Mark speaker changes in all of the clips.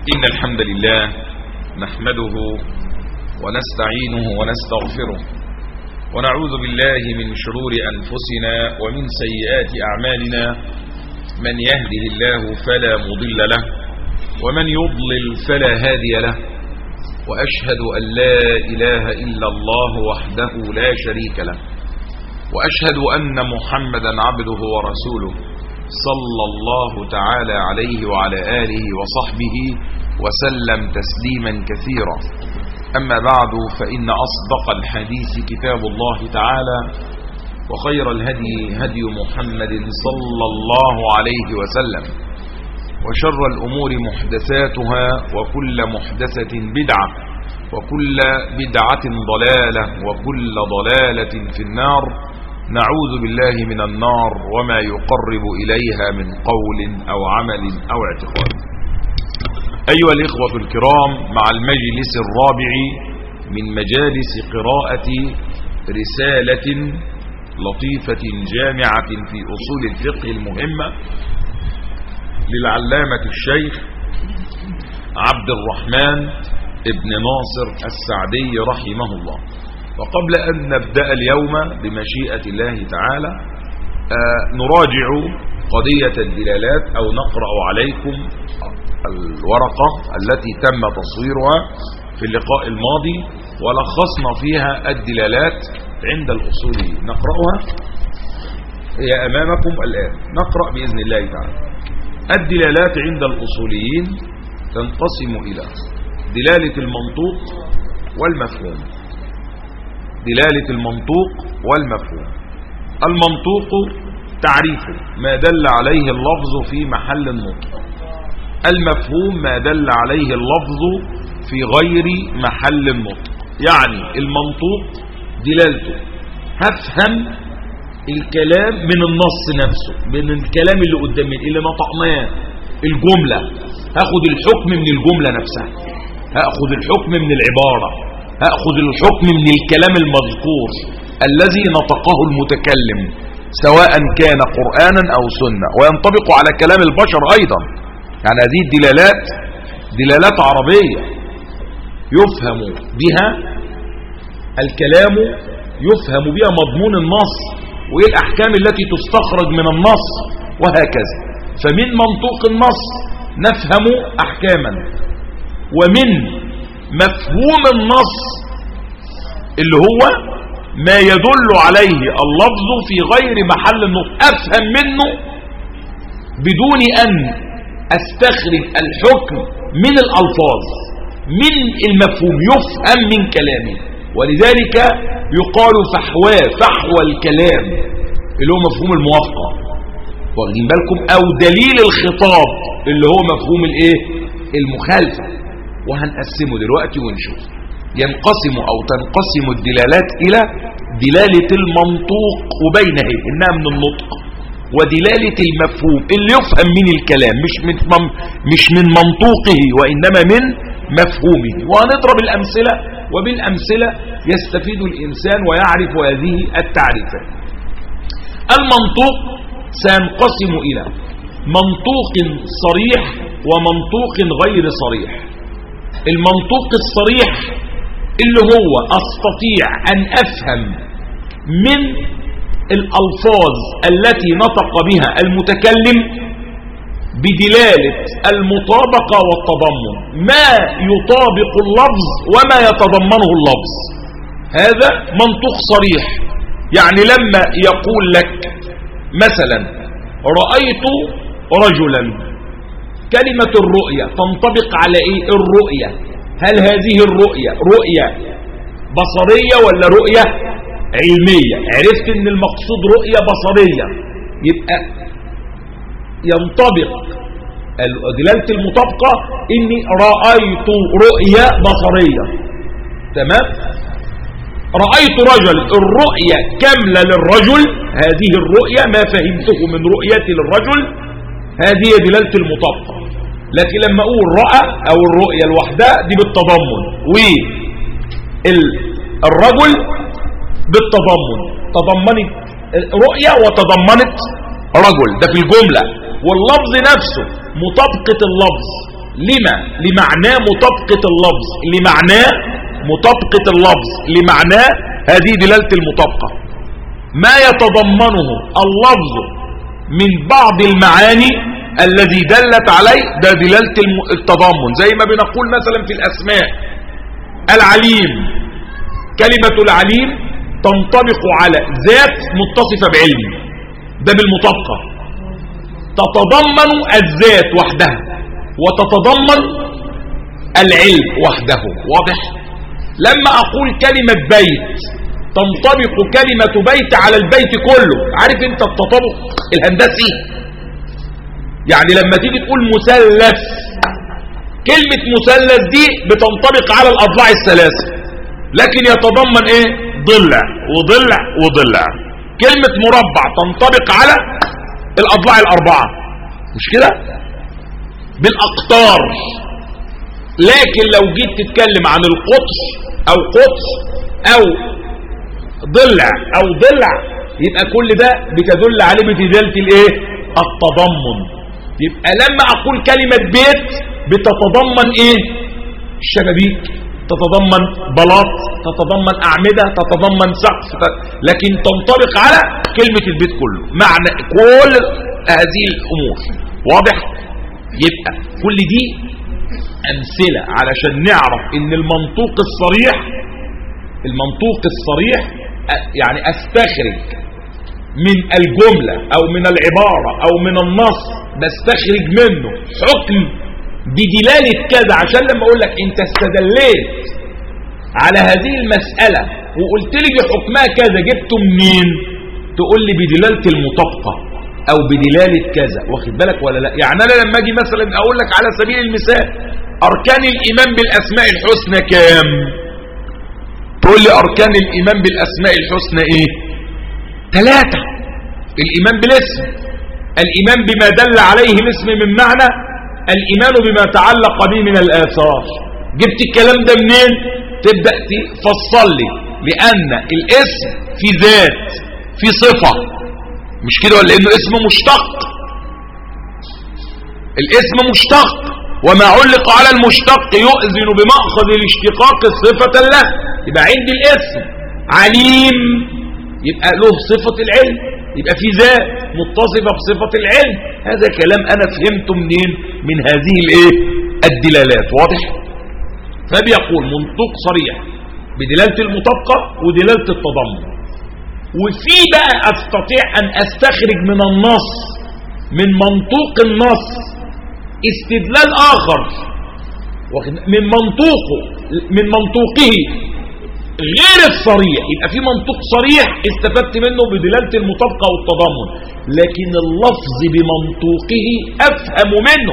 Speaker 1: إن الحمد لله نحمده ونستعينه ونستغفره ونعوذ بالله من شرور أنفسنا ومن سيئات أعمالنا من يهده الله فلا مضل له ومن يضلل فلا هادي له وأشهد أن لا إله إلا الله وحده لا شريك له وأشهد أن محمدا عبده ورسوله صلى الله تعالى عليه وعلى آله وصحبه وسلم تسليما كثيرا أما بعد فإن أصدق الحديث كتاب الله تعالى وخير الهدي هدي محمد صلى الله عليه وسلم وشر الأمور محدثاتها وكل محدثة بدعة وكل بدعة ضلالة وكل ضلالة في النار نعوذ بالله من النار وما يقرب إليها من قول أو عمل أو اعتقاد أيها الإخوة الكرام مع المجلس الرابع من مجالس قراءة رسالة لطيفة جامعة في أصول الفقه المهمة للعلامة الشيخ عبد الرحمن ابن ناصر السعدي رحمه الله وقبل أن نبدأ اليوم بمشيئة الله تعالى آه نراجع قضية الدلالات أو نقرأ عليكم الورقة التي تم تصويرها في اللقاء الماضي ولخصنا فيها الدلالات عند الأصوليين نقرأها هي أمامكم الآن نقرأ بإذن الله تعالى الدلالات عند الأصوليين تنقسم إلى دلالة المنطوق والمفهوم دلالة المنطوق والمفهوم المنطوق تعريفه ما دل عليه اللفظ في محل النطق المفهوم ما دل عليه اللفظ في غير محل النطق يعني المنطوق دلالته هفهم الكلام من النص نفسه من الكلام اللي قدامي اللي نطقناه الجملة هاخد الحكم من الجملة نفسها هاخد الحكم من العبارة هاخد الحكم من الكلام المذكور الذي نطقه المتكلم سواء كان قرآنا أو سنة وينطبق على كلام البشر أيضا يعني هذه الدلالات دلالات عربية يفهم بها الكلام يفهم بها مضمون النص وإيه الأحكام التي تستخرج من النص وهكذا فمن منطوق النص نفهم أحكاما ومن مفهوم النص اللي هو ما يدل عليه اللفظ في غير محل النطق أفهم منه بدون أن أستخرج الحكم من الألفاظ من المفهوم يفهم من كلامه ولذلك يقال فحواه فحوى الكلام اللي هو مفهوم الموافقة واخدين بالكم أو دليل الخطاب اللي هو مفهوم الايه المخالفة وهنقسمه دلوقتي ونشوف ينقسم أو تنقسم الدلالات إلى دلالة المنطوق وبينها إنها من النطق ودلالة المفهوم اللي يفهم من الكلام مش من, مش من منطوقه وإنما من مفهومه وهنضرب الأمثلة وبالأمثلة يستفيد الإنسان ويعرف هذه التعريفات المنطوق سينقسم إلى منطوق صريح ومنطوق غير صريح المنطوق الصريح اللي هو أستطيع أن أفهم من الألفاظ التي نطق بها المتكلم بدلالة المطابقة والتضمن ما يطابق اللفظ وما يتضمنه اللفظ هذا منطوق صريح يعني لما يقول لك مثلا رأيت رجلا كلمة الرؤية تنطبق على ايه الرؤية هل هذه الرؤية رؤية بصرية ولا رؤية علمية عرفت ان المقصود رؤية بصرية يبقى ينطبق دلالة المطابقة اني رأيت رؤية بصرية تمام رأيت رجل الرؤية كاملة للرجل هذه الرؤية ما فهمته من رؤيتي للرجل هذه دلالة المطابقة لكن لما اقول رأى او الرؤية الوحدة دي بالتضمن والرجل بالتضمن تضمنت رؤية وتضمنت رجل ده في الجملة واللفظ نفسه مطابقة اللفظ لما لمعناه مطابقة اللفظ لمعناه مطابقة اللفظ لمعناه هذه دلالة المطابقة ما يتضمنه اللفظ من بعض المعاني الذي دلت عليه ده دلالة التضمن زي ما بنقول مثلا في الأسماء العليم كلمة العليم تنطبق على ذات متصفة بعلم ده بالمطابقة تتضمن الذات وحدها وتتضمن العلم وحده واضح لما أقول كلمة بيت تنطبق كلمة بيت على البيت كله عارف انت التطابق الهندسي يعني لما تيجي تقول مثلث كلمة مثلث دي بتنطبق على الأضلاع الثلاثة لكن يتضمن ايه ضلع وضلع وضلع كلمة مربع تنطبق على الأضلاع الأربعة مش كده بالأقطار لكن لو جيت تتكلم عن القطش أو قطش أو ضلع أو ضلع يبقى كل ده بتدل عليه بدلالة الايه التضمن يبقى لما أقول كلمة بيت بتتضمن ايه الشبابيك تتضمن بلاط تتضمن أعمدة تتضمن سقف لكن تنطبق على كلمة البيت كله معنى كل هذه الأمور واضح يبقى كل دي أمثلة علشان نعرف ان المنطوق الصريح المنطوق الصريح يعني استخرج من الجملة او من العبارة او من النص بستخرج منه حكم بدلالة كذا عشان لما اقول لك انت استدليت على هذه المسألة وقلت لي بحكمها كذا جبته منين تقول لي بدلالة المطابقة او بدلالة كذا واخد بالك ولا لا يعني انا لما اجي مثلا اقول لك على سبيل المثال اركان الايمان بالاسماء الحسنى كام تقول لي اركان الايمان بالاسماء الحسنى ايه ثلاثة الايمان بالاسم الايمان بما دل عليه الاسم من معنى الايمان بما تعلق به من الاثار جبت الكلام ده منين تبدأ تفصل لي لان الاسم في ذات في صفة مش كده ولا انه اسم مشتق الاسم مشتق وما علق على المشتق يؤذن بمأخذ الاشتقاق صفة له يبقى عندي الاسم عليم يبقى له صفة العلم يبقى في ذات متصفة بصفة العلم هذا كلام أنا فهمته منين من هذه الايه الدلالات واضح فبيقول منطوق صريح بدلالة المطابقة ودلالة التضمن وفي بقى أستطيع أن أستخرج من النص من منطوق النص استدلال آخر من منطوقه من منطوقه غير الصريح يبقى في منطوق صريح استفدت منه بدلالة المطابقة والتضامن لكن اللفظ بمنطوقه أفهم منه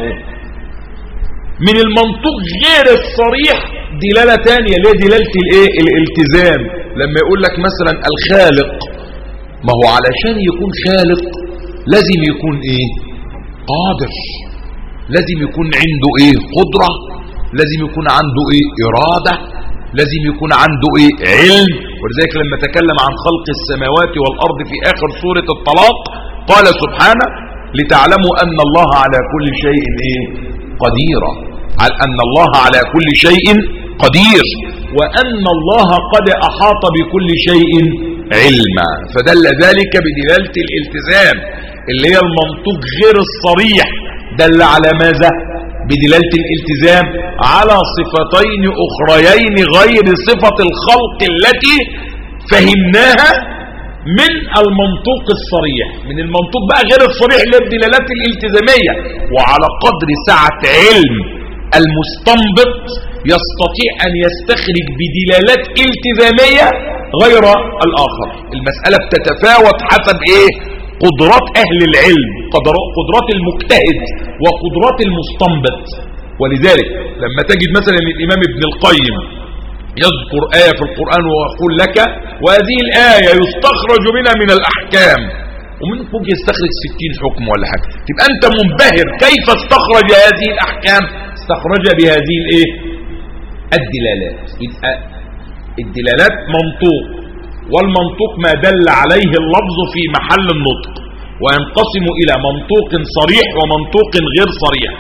Speaker 1: من المنطوق غير الصريح دلالة تانية اللي هي دلالة الايه الالتزام لما يقول لك مثلا الخالق ما هو علشان يكون خالق لازم يكون ايه قادر لازم يكون عنده ايه قدرة لازم يكون عنده ايه ارادة لازم يكون عنده ايه علم ولذلك لما تكلم عن خلق السماوات والارض في اخر سورة الطلاق قال سبحانه لتعلموا ان الله على كل شيء ايه قديرا ان الله على كل شيء قدير وان الله قد احاط بكل شيء علما فدل ذلك بدلالة الالتزام اللي هي المنطوق غير الصريح دل على ماذا بدلالة الالتزام على صفتين أخريين غير صفة الخلق التي فهمناها من المنطوق الصريح من المنطوق بقى غير الصريح اللي الدلالات الالتزامية وعلى قدر سعة علم المستنبط يستطيع أن يستخرج بدلالات التزامية غير الآخر المسألة بتتفاوت حسب إيه قدرات أهل العلم قدرات المجتهد وقدرات المستنبط ولذلك لما تجد مثلا الإمام ابن القيم يذكر آية في القرآن ويقول لك وهذه الآية يستخرج منها من الأحكام ومن ممكن يستخرج ستين حكم ولا حاجة تبقى أنت منبهر كيف استخرج هذه الأحكام استخرج بهذه الإيه الدلالات يبقى الدلالات منطوق والمنطوق ما دل عليه اللفظ في محل النطق وينقسم إلى منطوق صريح ومنطوق غير صريح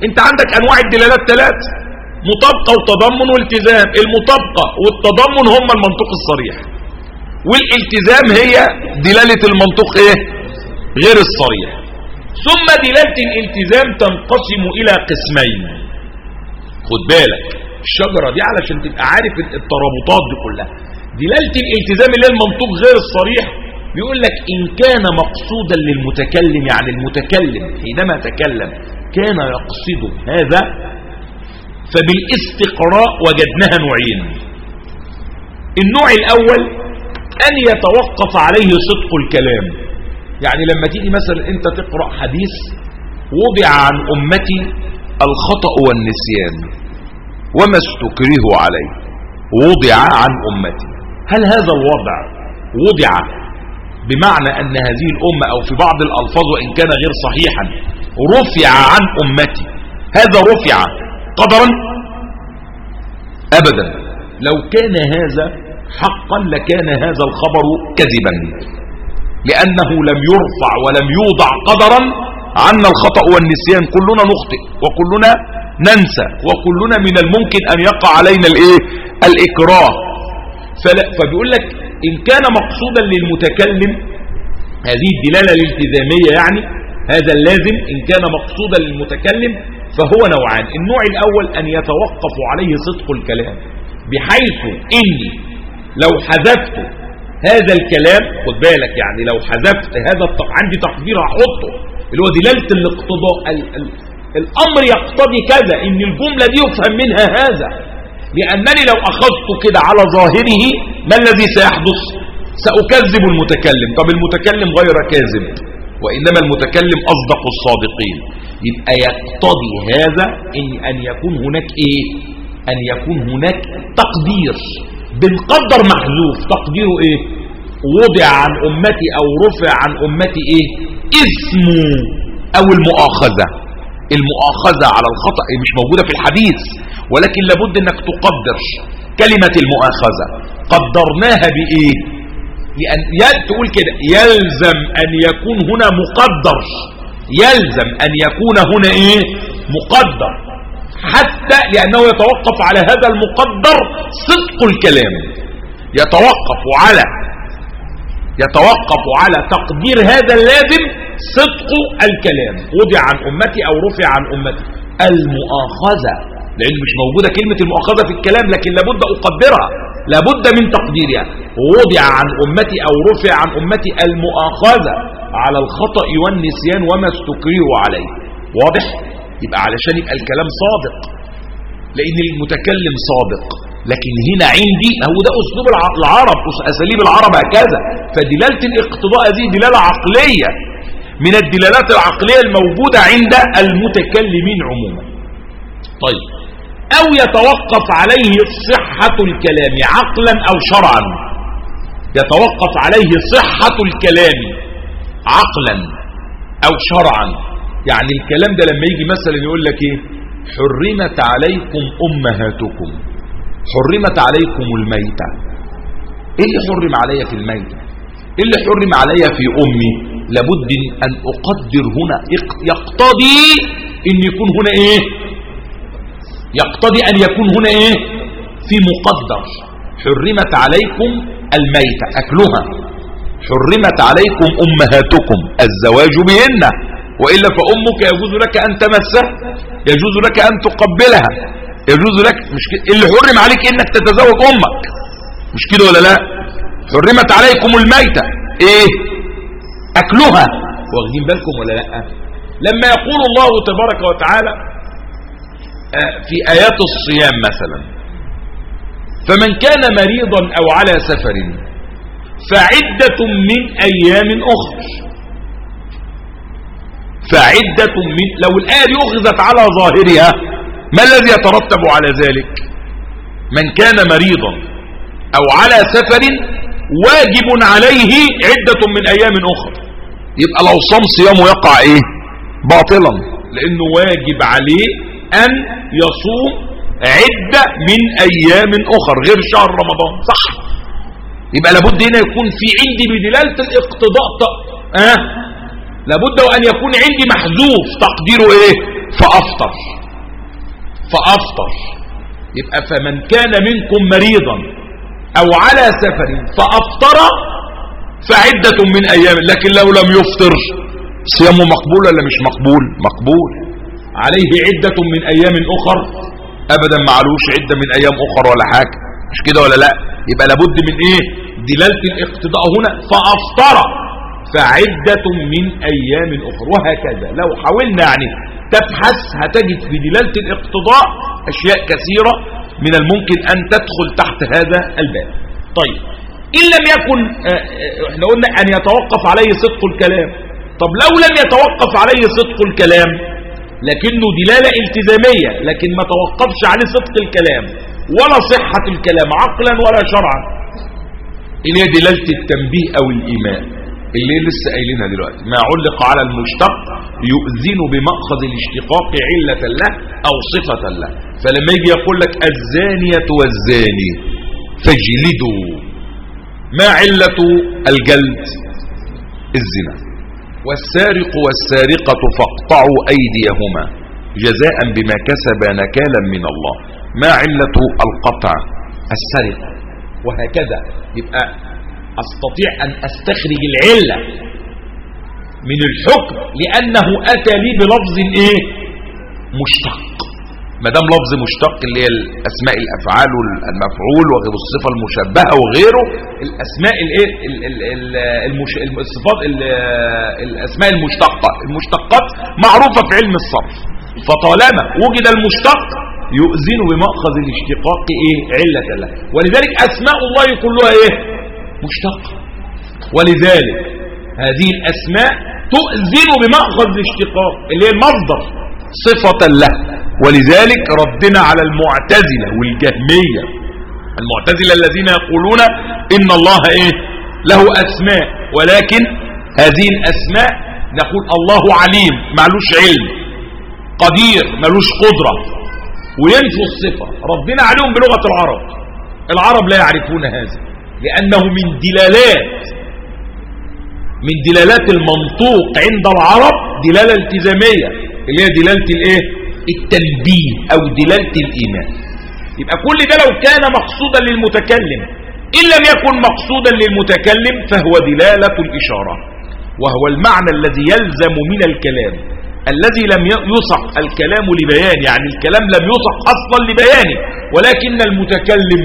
Speaker 1: انت عندك انواع الدلالات ثلاث مطابقة وتضمن والتزام المطابقة والتضمن هم المنطق الصريح والالتزام هي دلالة المنطق ايه غير الصريح ثم دلالة الالتزام تنقسم الى قسمين خد بالك الشجرة دي علشان تبقى عارف الترابطات دي كلها دلالة الالتزام اللي هي المنطوق غير الصريح بيقول لك إن كان مقصودا للمتكلم يعني المتكلم حينما تكلم كان يقصد هذا فبالاستقراء وجدناها نوعين النوع الأول أن يتوقف عليه صدق الكلام يعني لما تيجي مثلا أنت تقرأ حديث وضع عن أمتي الخطأ والنسيان وما استكره عليه وضع عن أمتي هل هذا الوضع وضع بمعنى أن هذه الأمة أو في بعض الألفاظ وإن كان غير صحيحا رفع عن أمتي هذا رفع قدرا أبدا لو كان هذا حقا لكان هذا الخبر كذبا لأنه لم يرفع ولم يوضع قدرا عنا الخطأ والنسيان كلنا نخطئ وكلنا ننسى وكلنا من الممكن أن يقع علينا الإيه؟ الإكراه فبيقول لك إن كان مقصودا للمتكلم هذه الدلالة الالتزامية يعني هذا اللازم إن كان مقصودا للمتكلم فهو نوعان النوع الأول أن يتوقف عليه صدق الكلام بحيث إني لو حذفت هذا الكلام خد بالك يعني لو حذفت هذا التق... عندي تقدير هحطه اللي هو دلالة الاقتضاء ال... ال... الأمر يقتضي كذا إن الجملة دي يفهم منها هذا لأنني لو أخذت كده على ظاهره ما الذي سيحدث سأكذب المتكلم طب المتكلم غير كاذب وإنما المتكلم أصدق الصادقين يبقى يقتضي هذا إن, أن يكون هناك إيه أن يكون هناك تقدير بنقدر محذوف تقديره إيه وضع عن أمتي أو رفع عن أمتي إيه اسم أو المؤاخذة المؤاخذة على الخطأ مش موجودة في الحديث ولكن لابد انك تقدر كلمة المؤاخذة قدرناها بايه لأن تقول كده يلزم ان يكون هنا مقدر يلزم ان يكون هنا ايه مقدر حتى لانه يتوقف على هذا المقدر صدق الكلام يتوقف على يتوقف على تقدير هذا اللازم صدق الكلام وضع عن امتي او رفع عن امتي المؤاخذة لأن مش موجودة كلمة المؤاخذة في الكلام لكن لابد أقدرها لابد من تقديرها وضع عن أمتي أو رفع عن أمتي المؤاخذة على الخطأ والنسيان وما استكرهوا عليه واضح؟ يبقى علشان يبقى الكلام صادق لأن المتكلم صادق لكن هنا عندي هو ده أسلوب العرب أساليب العرب هكذا فدلالة الاقتضاء هذه دلالة عقلية من الدلالات العقلية الموجودة عند المتكلمين عموما طيب أو يتوقف عليه صحة الكلام عقلا أو شرعا يتوقف عليه صحة الكلام عقلا أو شرعا يعني الكلام ده لما يجي مثلا يقول لك ايه حرمت عليكم أمهاتكم حرمت عليكم الميتة ايه اللي حرم عليا في الميتة ايه اللي حرم عليا في أمي لابد أن أقدر هنا يقتضي ان يكون هنا ايه يقتضي أن يكون هنا إيه في مقدر حرمت عليكم الميتة أكلها حرمت عليكم أمهاتكم الزواج بهن وإلا فأمك يجوز لك أن تمسه يجوز لك أن تقبلها يجوز لك مش كده اللي حرم عليك إنك تتزوج أمك مش كده ولا لا حرمت عليكم الميتة إيه أكلها واخدين بالكم ولا لا لما يقول الله تبارك وتعالى في آيات الصيام مثلا فمن كان مريضا أو على سفر فعدة من أيام أخر فعدة من لو الآية دي أخذت على ظاهرها ما الذي يترتب على ذلك من كان مريضا أو على سفر واجب عليه عدة من أيام أخر يبقى لو صام صيامه يقع إيه باطلا لأنه واجب عليه أن يصوم عدة من أيام أخر غير شهر رمضان صح يبقى لابد هنا يكون في عندي بدلالة الاقتضاء أه؟ لابد وأن يكون عندي محذوف تقديره إيه فأفطر فأفطر يبقى فمن كان منكم مريضا أو على سفر فأفطر فعدة من أيام لكن لو لم يفطر صيامه مقبول ولا مش مقبول مقبول عليه عدة من أيام أخر أبدا ما علوش عدة من أيام أخر ولا حاجة مش كده ولا لا يبقى لابد من إيه دلالة الاقتضاء هنا فأفطر فعدة من أيام أخر وهكذا لو حاولنا يعني تبحث هتجد في دلالة الاقتضاء أشياء كثيرة من الممكن أن تدخل تحت هذا الباب طيب إن لم يكن آه، آه، احنا قلنا أن يتوقف عليه صدق الكلام طب لو لم يتوقف عليه صدق الكلام لكنه دلالة التزامية لكن ما توقفش عليه صدق الكلام ولا صحة الكلام عقلا ولا شرعا اللي هي دلالة التنبيه أو الإيمان اللي لسه قايلينها دلوقتي ما علق على المشتق يؤذن بمأخذ الاشتقاق علة له أو صفة له فلما يجي يقول لك الزانية والزاني فاجلدوا ما علة الجلد الزنا والسارق والسارقة فاقطعوا أيديهما جزاء بما كسب نكالا من الله ما علة القطع السرقة وهكذا يبقى أستطيع أن أستخرج العلة من الحكم لأنه أتى لي بلفظ إيه مشتق ما دام لفظ مشتق اللي هي الاسماء الافعال والمفعول والصفه المشبهه وغيره الاسماء الايه المش... الصفات الاسماء المشتقه المشتقات معروفه في علم الصرف فطالما وجد المشتق يؤذن بمأخذ الاشتقاق ايه علة له ولذلك اسماء الله كلها ايه مشتقه ولذلك هذه الاسماء تؤذن بمأخذ الاشتقاق اللي هي المصدر صفة له ولذلك ردنا على المعتزلة والجهمية المعتزلة الذين يقولون إن الله إيه له أسماء ولكن هذه الأسماء نقول الله عليم معلوش علم قدير ملوش قدرة وينفوا الصفة ردنا عليهم بلغة العرب العرب لا يعرفون هذا لأنه من دلالات من دلالات المنطوق عند العرب دلالة التزامية اللي هي دلالة الايه التنبيه أو دلالة الإيمان يبقى كل ده لو كان مقصودا للمتكلم إن لم يكن مقصودا للمتكلم فهو دلالة الإشارة وهو المعنى الذي يلزم من الكلام الذي لم يصح الكلام لبيان يعني الكلام لم يصح أصلا لبيانه ولكن المتكلم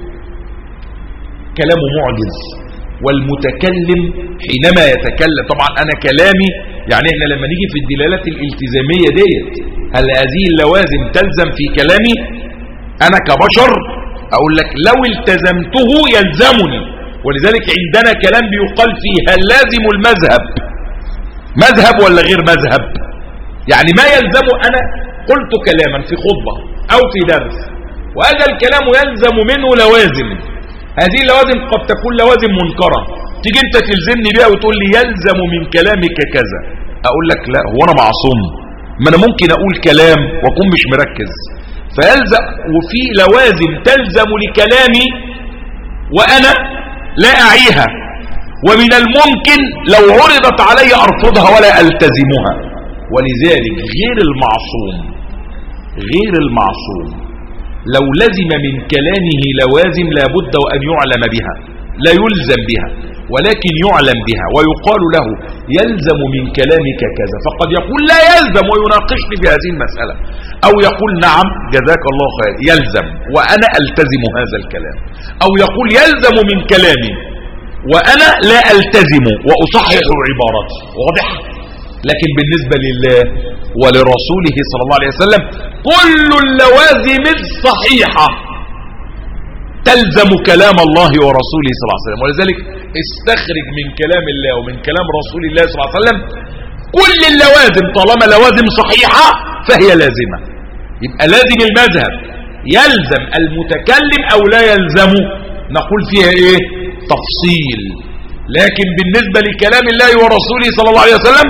Speaker 1: كلامه معجز والمتكلم حينما يتكلم طبعا أنا كلامي يعني احنا لما نيجي في الدلالات الالتزامية ديت هل هذه اللوازم تلزم في كلامي انا كبشر اقول لك لو التزمته يلزمني ولذلك عندنا كلام بيقال فيه هل لازم المذهب مذهب ولا غير مذهب يعني ما يلزم انا قلت كلاما في خطبة او في درس وهذا الكلام يلزم منه لوازم هذه اللوازم قد تكون لوازم منكرة تيجي انت تلزمني بيها وتقول لي يلزم من كلامك كذا اقول لك لا هو انا معصوم ما انا ممكن اقول كلام واكون مش مركز فيلزم وفي لوازم تلزم لكلامي وانا لا اعيها ومن الممكن لو عرضت علي ارفضها ولا التزمها ولذلك غير المعصوم غير المعصوم لو لزم من كلامه لوازم لابد وان يعلم بها لا يلزم بها ولكن يعلم بها ويقال له يلزم من كلامك كذا فقد يقول لا يلزم ويناقشني في هذه المسألة أو يقول نعم جزاك الله خير يلزم وأنا ألتزم هذا الكلام أو يقول يلزم من كلامي وأنا لا ألتزم وأصحح عبارتي واضح لكن بالنسبة لله ولرسوله صلى الله عليه وسلم كل اللوازم الصحيحة تلزم كلام الله ورسوله صلى الله عليه وسلم ولذلك استخرج من كلام الله ومن كلام رسول الله صلى الله عليه وسلم كل اللوازم طالما لوازم صحيحة فهي لازمة يبقى لازم المذهب يلزم المتكلم او لا يلزم نقول فيها ايه تفصيل لكن بالنسبة لكلام الله ورسوله صلى الله عليه وسلم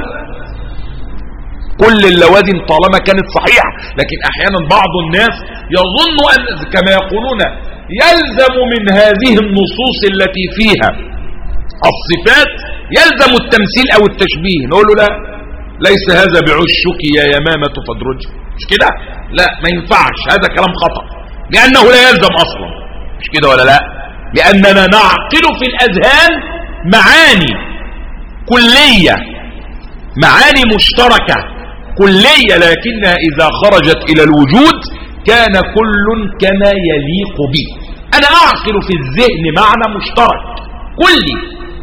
Speaker 1: كل اللوازم طالما كانت صحيحة لكن احيانا بعض الناس يظن ان كما يقولون يلزم من هذه النصوص التي فيها الصفات يلزم التمثيل او التشبيه نقول له لا ليس هذا بعشك يا يمامة فادرج مش كده لا ما ينفعش هذا كلام خطأ لأنه لا يلزم أصلا مش كده ولا لا لأننا نعقل في الأذهان معاني كلية معاني مشتركة كلية لكنها إذا خرجت إلى الوجود كان كل كما يليق به أنا أعقل في الذهن معنى مشترك كلي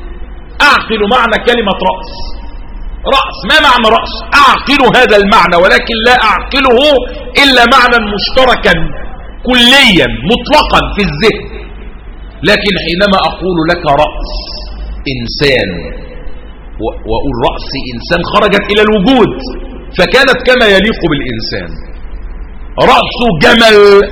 Speaker 1: أعقل معنى كلمة رأس رأس ما معنى رأس أعقل هذا المعنى ولكن لا أعقله إلا معنى مشتركا كليا مطلقا في الذهن لكن حينما أقول لك رأس إنسان وأقول رأس إنسان خرجت إلى الوجود فكانت كما يليق بالإنسان رأس جمل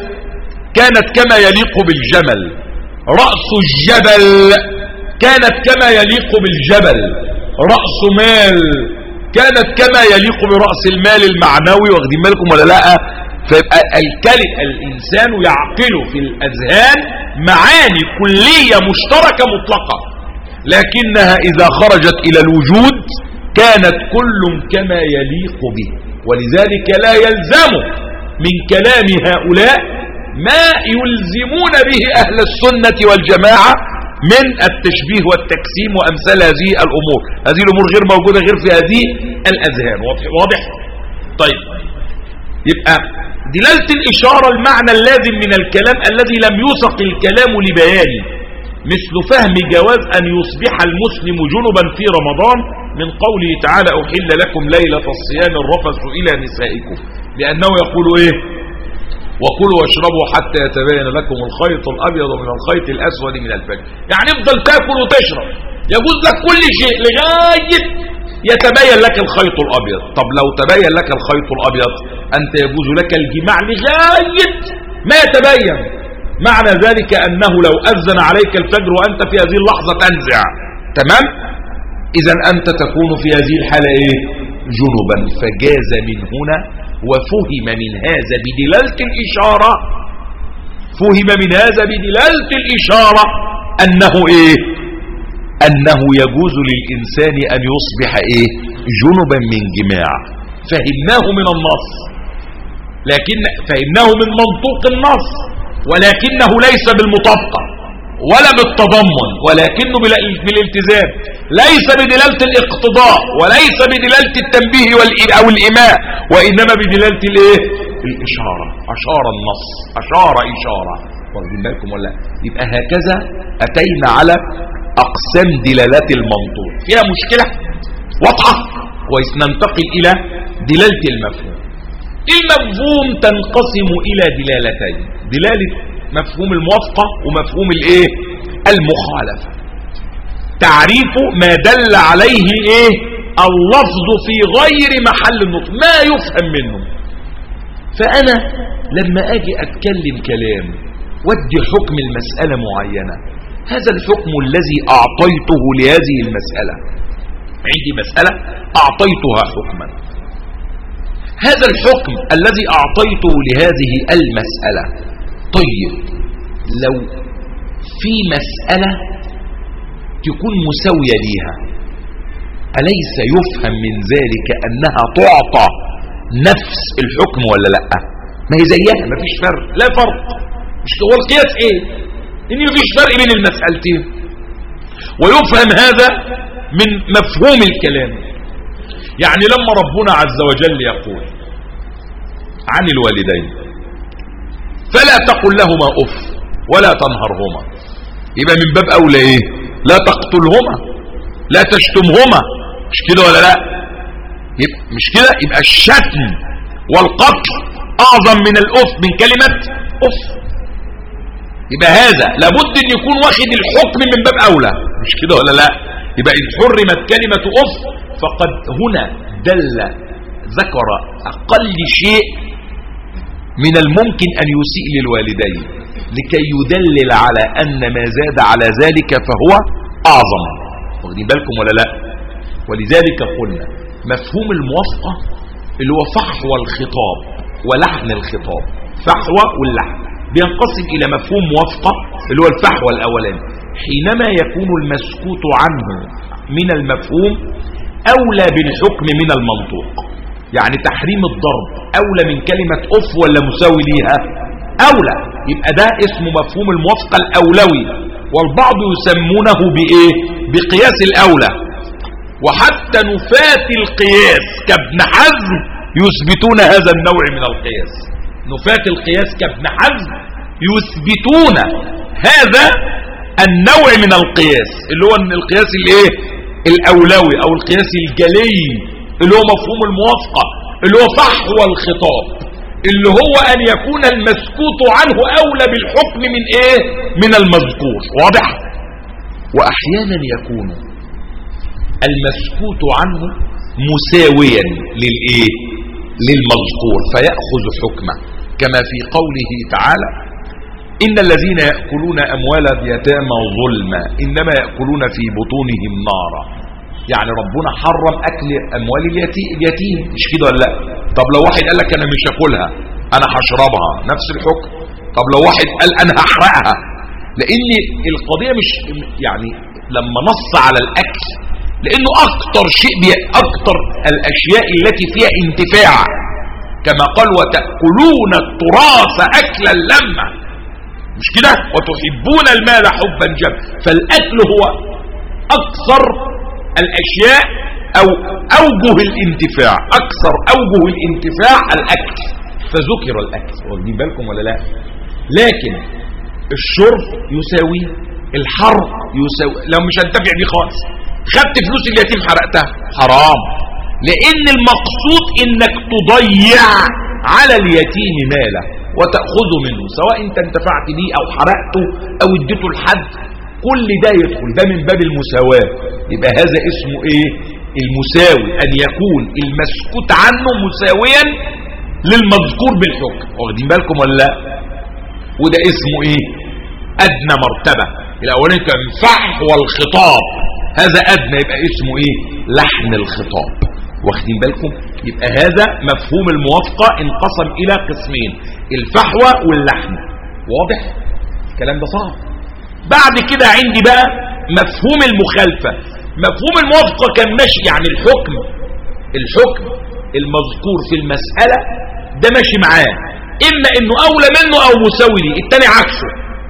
Speaker 1: كانت كما يليق بالجمل رأس الجبل كانت كما يليق بالجبل رأس مال كانت كما يليق برأس المال المعنوي واخدين بالكم ولا لا فيبقى الكلم الإنسان يعقل في الأذهان معاني كلية مشتركة مطلقة لكنها إذا خرجت إلى الوجود كانت كل كما يليق به ولذلك لا يلزم من كلام هؤلاء ما يلزمون به أهل السنة والجماعة من التشبيه والتقسيم وأمثال هذه الأمور هذه الأمور غير موجودة غير في هذه الأذهان واضح طيب يبقى دلالة الإشارة المعنى اللازم من الكلام الذي لم يسق الكلام لبيانه مثل فهم جواز أن يصبح المسلم جنبا في رمضان من قوله تعالى أحل لكم ليلة الصيام الرفث إلى نسائكم لأنه يقول إيه وكلوا واشربوا حتى يتبين لكم الخيط الأبيض من الخيط الأسود من الفجر يعني افضل تاكل وتشرب يجوز لك كل شيء لغاية يتبين لك الخيط الأبيض طب لو تبين لك الخيط الأبيض أنت يجوز لك الجماع لغاية ما يتبين معنى ذلك أنه لو أذن عليك الفجر وأنت في هذه اللحظة تنزع تمام إذا أنت تكون في هذه الحالة إيه جنبا فجاز من هنا وفهم من هذا بدلالة الإشارة فهم من هذا بدلالة الإشارة أنه إيه أنه يجوز للإنسان أن يصبح إيه جنبا من جماع فهمناه من النص لكن فهمناه من منطوق النص ولكنه ليس بالمطابقة ولا بالتضمن ولكنه بالالتزام ليس بدلالة الاقتضاء وليس بدلالة التنبيه أو الإماء وإنما بدلالة الايه الإشارة أشار النص أشار إشارة واخدين بالكم ولا يبقى هكذا أتينا على أقسام دلالات المنطوق فيها مشكلة واضحة كويس ننتقل إلى دلالة المفهوم المفهوم تنقسم إلى دلالتين دلالة مفهوم الموافقة ومفهوم الايه المخالفة تعريف ما دل عليه ايه اللفظ في غير محل النطق ما يفهم منه فأنا لما أجي أتكلم كلام ودي حكم المسألة معينة هذا الحكم الذي أعطيته لهذه المسألة عندي مسألة أعطيتها حكما هذا الحكم الذي أعطيته لهذه المسألة طيب لو في مسألة تكون مساوية ليها أليس يفهم من ذلك أنها تعطى نفس الحكم ولا لا ما هي زيها ما فيش فرق لا فرق مش هو القياس ايه ان ما فيش فرق بين المسألتين ويفهم هذا من مفهوم الكلام يعني لما ربنا عز وجل يقول عن الوالدين فلا تقل لهما اف ولا تنهرهما يبقى من باب اولى ايه لا تقتلهما لا تشتمهما مش كده ولا لا يبقى مش كده يبقى الشتم والقتل اعظم من الاف من كلمة اف يبقى هذا لابد ان يكون واخد الحكم من باب اولى مش كده ولا لا يبقى ان حرمت كلمة اف فقد هنا دل ذكر اقل شيء من الممكن ان يسيء للوالدين لكي يدلل على ان ما زاد على ذلك فهو اعظم واخدين بالكم ولا لا ولذلك قلنا مفهوم الموافقة اللي هو فحوى الخطاب ولحن الخطاب فحوى واللحن بينقسم الى مفهوم موافقة اللي هو الفحوى الاولاني حينما يكون المسكوت عنه من المفهوم أولى بالحكم من المنطوق يعني تحريم الضرب أولى من كلمة أف ولا مساوي ليها أولى يبقى ده اسمه مفهوم الموافقة الأولوي والبعض يسمونه بإيه بقياس الأولى وحتى نفاة القياس كابن حزم يثبتون هذا النوع من القياس نفاة القياس كابن حزم يثبتون هذا النوع من القياس اللي هو القياس الايه الاولوي او القياس الجلي اللي هو مفهوم الموافقة اللي هو فحوى الخطاب اللي هو ان يكون المسكوت عنه اولى بالحكم من ايه من المذكور واضح واحيانا يكون المسكوت عنه مساويا للايه للمذكور فيأخذ حكمه كما في قوله تعالى إن الذين يأكلون أموال اليتامى ظلما إنما يأكلون في بطونهم نارا يعني ربنا حرم أكل أموال اليتيم مش كده ولا لا طب لو واحد قال لك أنا مش هاكلها أنا هشربها نفس الحكم طب لو واحد قال أنا هحرقها لأن القضية مش يعني لما نص على الأكل لأنه أكتر شيء أكتر الأشياء التي فيها انتفاع كما قال وتأكلون التراث أكلا لما مش كده وتحبون المال حبا جما فالأكل هو أكثر الأشياء أو أوجه الانتفاع أكثر أوجه الانتفاع الأكل فذكر الأكل واخدين بالكم ولا لا لكن الشرب يساوي الحر يساوي لو مش هنتفع بيه خالص خدت فلوس اليتيم حرقتها حرام لان المقصود انك تضيع على اليتيم ماله وتأخذه منه سواء انت انتفعت بيه او حرقته او اديته لحد كل ده يدخل ده من باب المساواة يبقى هذا اسمه ايه المساوي ان يكون المسكوت عنه مساويا للمذكور بالحكم واخدين بالكم ولا لا وده اسمه ايه ادنى مرتبة الاولاني كان فحوى الخطاب هذا ادنى يبقى اسمه ايه لحن الخطاب واخدين بالكم يبقى هذا مفهوم الموافقة انقسم الى قسمين الفحوى واللحن واضح الكلام ده صعب بعد كده عندي بقى مفهوم المخالفة مفهوم الموافقة كان ماشي يعني الحكم الحكم المذكور في المسألة ده ماشي معاه اما انه اولى منه او مساوي ليه التاني عكسه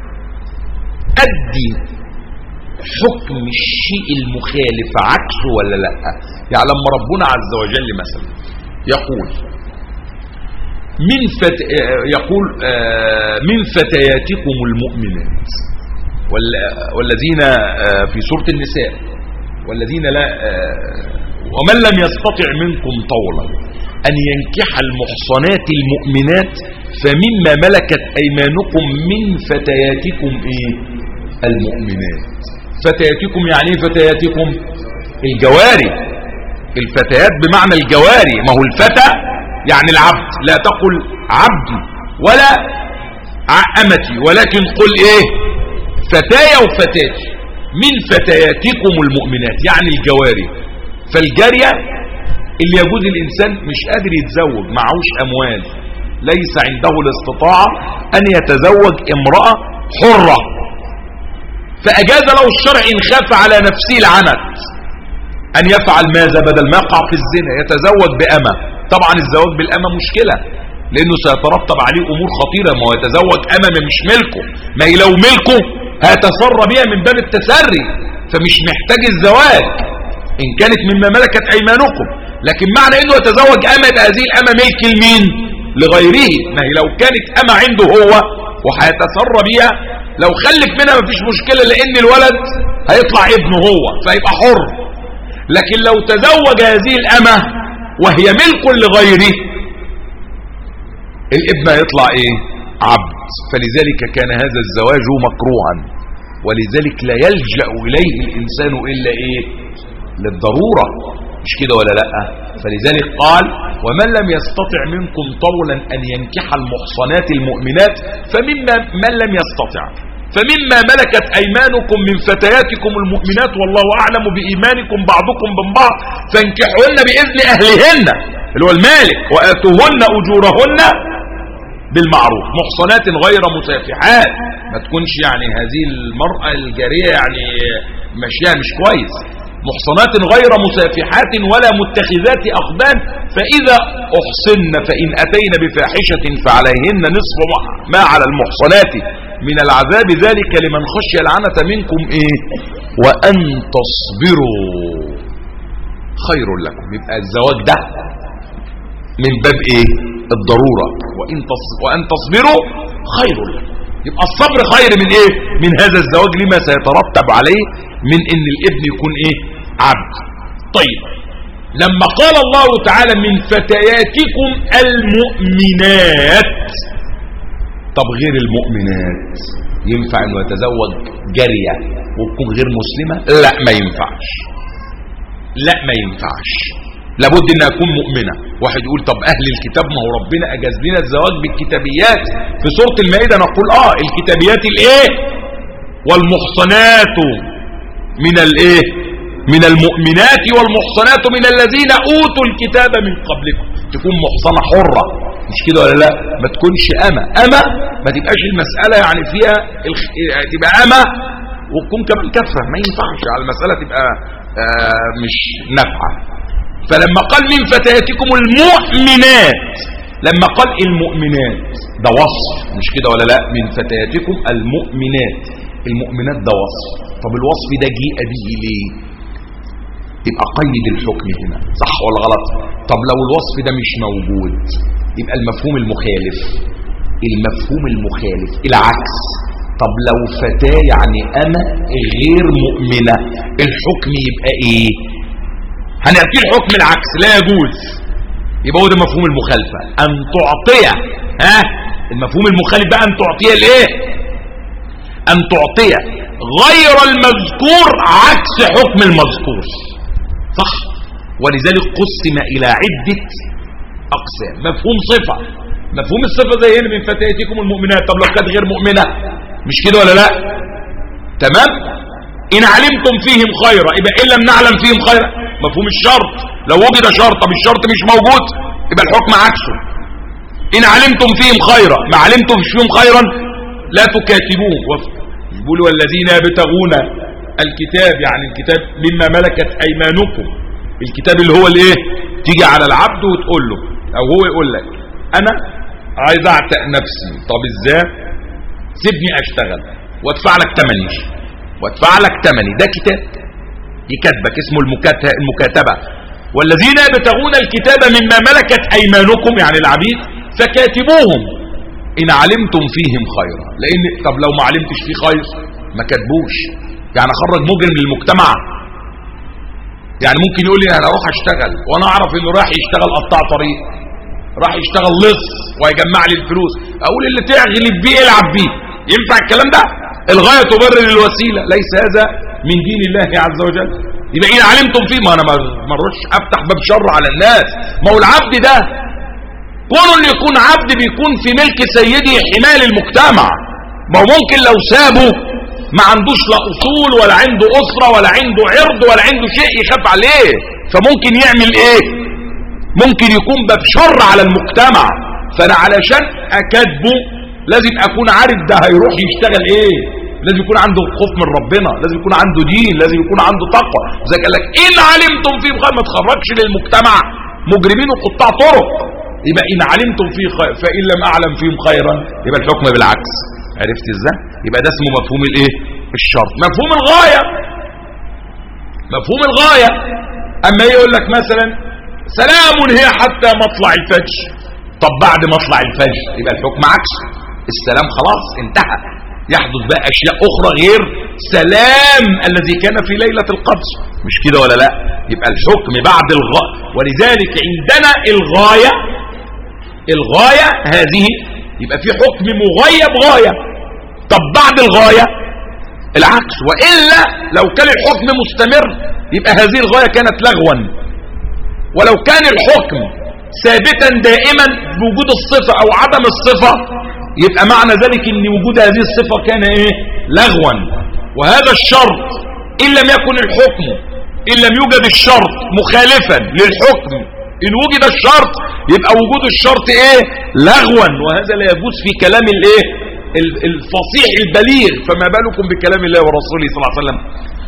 Speaker 1: ادي حكم الشيء المخالف عكسه ولا لا يعني لما ربنا عز وجل مثلا يقول من فت... يقول من فتياتكم المؤمنات والذين في سورة النساء والذين لا ومن لم يستطع منكم طولا أن ينكح المحصنات المؤمنات فمما ملكت أيمانكم من فتياتكم إيه المؤمنات فتياتكم يعني ايه فتياتكم الجواري الفتيات بمعنى الجواري ما هو الفتى يعني العبد لا تقل عبدي ولا أمتي ولكن قل ايه فتايا وفتاتي من فتياتكم المؤمنات يعني الجواري فالجارية اللي يجوز الإنسان مش قادر يتزوج معهوش أموال ليس عنده الاستطاعة أن يتزوج امرأة حرة فأجاز له الشرع إن خاف على نفسه العنت أن يفعل ماذا بدل ما يقع في الزنا يتزوج بأمة طبعا الزواج بالأمة مشكلة لأنه سيترتب عليه أمور خطيرة ما هو يتزوج أمة مش ملكه ما هي لو ملكه هيتسرى بها من باب التسري فمش محتاج الزواج إن كانت مما ملكت أيمانكم لكن معنى أنه يتزوج أمة هذه الأمة ملك لمين لغيره ما هي لو كانت أمة عنده هو وهيتسرى بها لو خلف منها مفيش مشكلة لأن الولد هيطلع ابنه هو فيبقى حر لكن لو تزوج هذه الأمة وهي ملك لغيره الابن هيطلع ايه عبد فلذلك كان هذا الزواج مكروها ولذلك لا يلجأ إليه الإنسان إلا إيه للضرورة مش كده ولا لا فلذلك قال ومن لم يستطع منكم طولا أن ينكح المحصنات المؤمنات فمما من لم يستطع فمما ملكت أيمانكم من فتياتكم المؤمنات والله أعلم بإيمانكم بعضكم من بعض فانكحوهن بإذن أهلهن اللي هو المالك وآتوهن أجورهن بالمعروف محصنات غير مسافحات ما تكونش يعني هذه المرأة الجارية يعني مشيها مش كويس محصنات غير مسافحات ولا متخذات أخدان فإذا أحصن فإن أتين بفاحشة فعليهن نصف ما على المحصنات من العذاب ذلك لمن خشي العنة منكم إيه وأن تصبروا خير لكم يبقى الزواج ده من باب إيه الضرورة وإن, وأن تصبروا خير لكم يبقى الصبر خير من إيه من هذا الزواج لما سيترتب عليه من إن الابن يكون إيه عبد طيب لما قال الله تعالى من فتياتكم المؤمنات طب غير المؤمنات ينفع انه يتزوج جارية وتكون غير مسلمة لا ما ينفعش لا ما ينفعش لابد انها تكون مؤمنة واحد يقول طب اهل الكتاب ما هو ربنا اجاز لنا الزواج بالكتابيات في سورة المائدة نقول اه الكتابيات الايه والمحصنات من الايه من المؤمنات والمحصنات من الذين اوتوا الكتاب من قبلكم تكون محصنة حرة مش كده ولا لا ما تكونش أما أما ما تبقاش المسألة يعني فيها الخ... تبقى أما وتكون كمان كفة ما ينفعش على المسألة تبقى آه مش نافعة فلما قال من فتياتكم المؤمنات لما قال المؤمنات ده وصف مش كده ولا لا من فتياتكم المؤمنات المؤمنات ده وصف طب الوصف ده جيء به ليه يبقى قيد الحكم هنا صح ولا غلط طب لو الوصف ده مش موجود يبقى المفهوم المخالف المفهوم المخالف العكس طب لو فتاة يعني أنا غير مؤمنة الحكم يبقى ايه هنأتي الحكم العكس لا يجوز يبقى هو ده مفهوم المخالفة أن تعطي ها المفهوم المخالف بقى أن تعطي الايه أن تعطي غير المذكور عكس حكم المذكور صح ولذلك قسم إلى عدة أقسام مفهوم صفة مفهوم الصفة زي هنا من فتياتكم المؤمنات طب لو كانت غير مؤمنة مش كده ولا لا تمام إن علمتم فيهم خيرا يبقى إن لم نعلم فيهم خيرا مفهوم الشرط لو وجد شرط طب الشرط مش موجود يبقى الحكم عكسه إن علمتم فيهم خيرا ما علمتم فيهم خيرا لا تكاتبوهم يقولوا والذين يبتغون الكتاب يعني الكتاب مما ملكت أيمانكم الكتاب اللي هو الايه تيجي على العبد وتقول له او هو يقول لك انا عايز اعتق نفسي طب ازاي سيبني اشتغل وادفع لك تمني وادفع لك تمني ده كتاب يكتبك اسمه المكاتبة والذين يبتغون الكتاب مما ملكت ايمانكم يعني العبيد فكاتبوهم ان علمتم فيهم خيرا لان طب لو ما علمتش فيه خير ما كاتبوش يعني خرج مجرم للمجتمع يعني ممكن يقول لي انا اروح اشتغل وانا اعرف انه راح يشتغل قطاع طريق راح يشتغل لص ويجمع لي الفلوس اقول اللي تغلب بيه العب بيه ينفع الكلام ده الغايه تبرر الوسيله ليس هذا من دين الله عز وجل يبقى ان علمتم فيه ما انا ما اروحش افتح باب شر على الناس ما هو العبد ده كونه انه يكون عبد بيكون في ملك سيدي حمايه المجتمع ما هو ممكن لو سابه ما عندوش لا اصول ولا عنده اسرة ولا عنده عرض ولا عنده شيء يخاف عليه فممكن يعمل ايه ممكن يكون باب شر على المجتمع فانا علشان اكذبه لازم اكون عارف ده هيروح يشتغل ايه لازم يكون عنده خوف من ربنا لازم يكون عنده دين لازم يكون عنده تقوى زي قال لك ان علمتم فيهم خير ما تخرجش للمجتمع مجرمين وقطاع طرق يبقى ان علمتم فيه خير فان لم اعلم فيهم خيرا يبقى الحكم بالعكس عرفت ازاي يبقى ده اسمه مفهوم الايه الشرط مفهوم الغاية مفهوم الغاية اما يقول لك مثلا سلام هي حتى مطلع الفجر طب بعد مطلع الفجر يبقى الحكم عكس السلام خلاص انتهى يحدث بقى اشياء اخرى غير سلام الذي كان في ليلة القدر مش كده ولا لا يبقى الحكم بعد الغاية ولذلك عندنا الغاية الغاية هذه يبقى في حكم مغيب غاية طب بعد الغاية العكس وإلا لو كان الحكم مستمر يبقى هذه الغاية كانت لغوا ولو كان الحكم ثابتا دائما بوجود الصفة أو عدم الصفة يبقى معنى ذلك ان وجود هذه الصفة كان ايه لغوا وهذا الشرط ان لم يكن الحكم ان لم يوجد الشرط مخالفا للحكم ان وجد الشرط يبقى وجود الشرط ايه لغوا وهذا لا يجوز في كلام الايه الفصيح البليغ فما بالكم بكلام الله ورسوله صلى الله عليه وسلم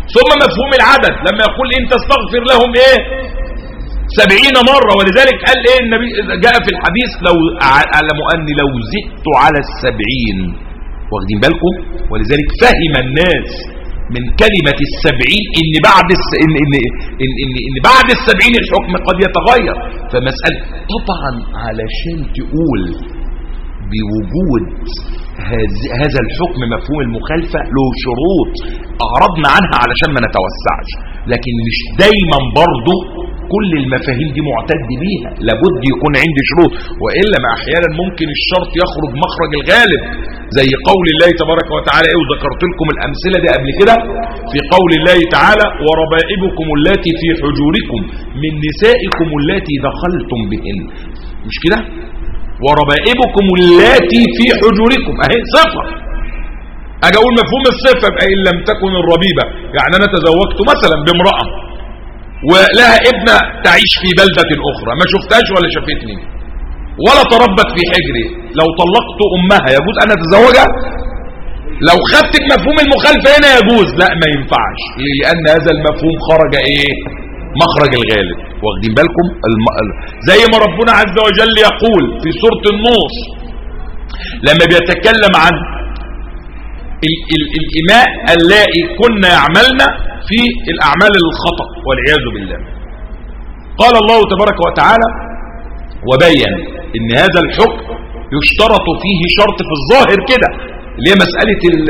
Speaker 1: ثم مفهوم العدد لما يقول إن تستغفر لهم إيه سبعين مرة ولذلك قال إيه النبي جاء في الحديث لو أعلم أني لو زدت على السبعين واخدين بالكم ولذلك فهم الناس من كلمة السبعين إن بعد الس... إن... إن... إن... إن... إن بعد السبعين الحكم قد يتغير فمسألة طبعا علشان تقول بوجود هذا الحكم مفهوم المخالفة له شروط أعرضنا عنها علشان ما نتوسعش لكن مش دايما برضو كل المفاهيم دي معتد بيها لابد يكون عندي شروط وإلا ما أحيانا ممكن الشرط يخرج مخرج الغالب زي قول الله تبارك وتعالى ايه وذكرت لكم الأمثلة دي قبل كده في قول الله تعالى وربائبكم التي في حجوركم من نسائكم التي دخلتم بهن مش كده وربائبكم التي في حجوركم اهي صفة اجي اقول مفهوم الصفة بقى ان لم تكن الربيبة يعني انا تزوجت مثلا بامرأة ولها ابنة تعيش في بلدة اخرى ما شفتهاش ولا شافتني ولا تربت في حجري لو طلقت امها يجوز ان اتزوجها لو خدت بمفهوم المخالفة هنا يجوز لا ما ينفعش لان هذا المفهوم خرج ايه مخرج الغالب واخدين بالكم الم... زي ما ربنا عز وجل يقول في سورة النور لما بيتكلم عن ال... ال... الإماء اللائي كنا يعملنا في الأعمال الخطأ والعياذ بالله قال الله تبارك وتعالى وبين ان هذا الحكم يشترط فيه شرط في الظاهر كده اللي هي مسألة ال...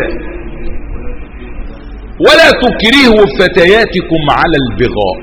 Speaker 1: ولا تكرهوا فتياتكم على البغاء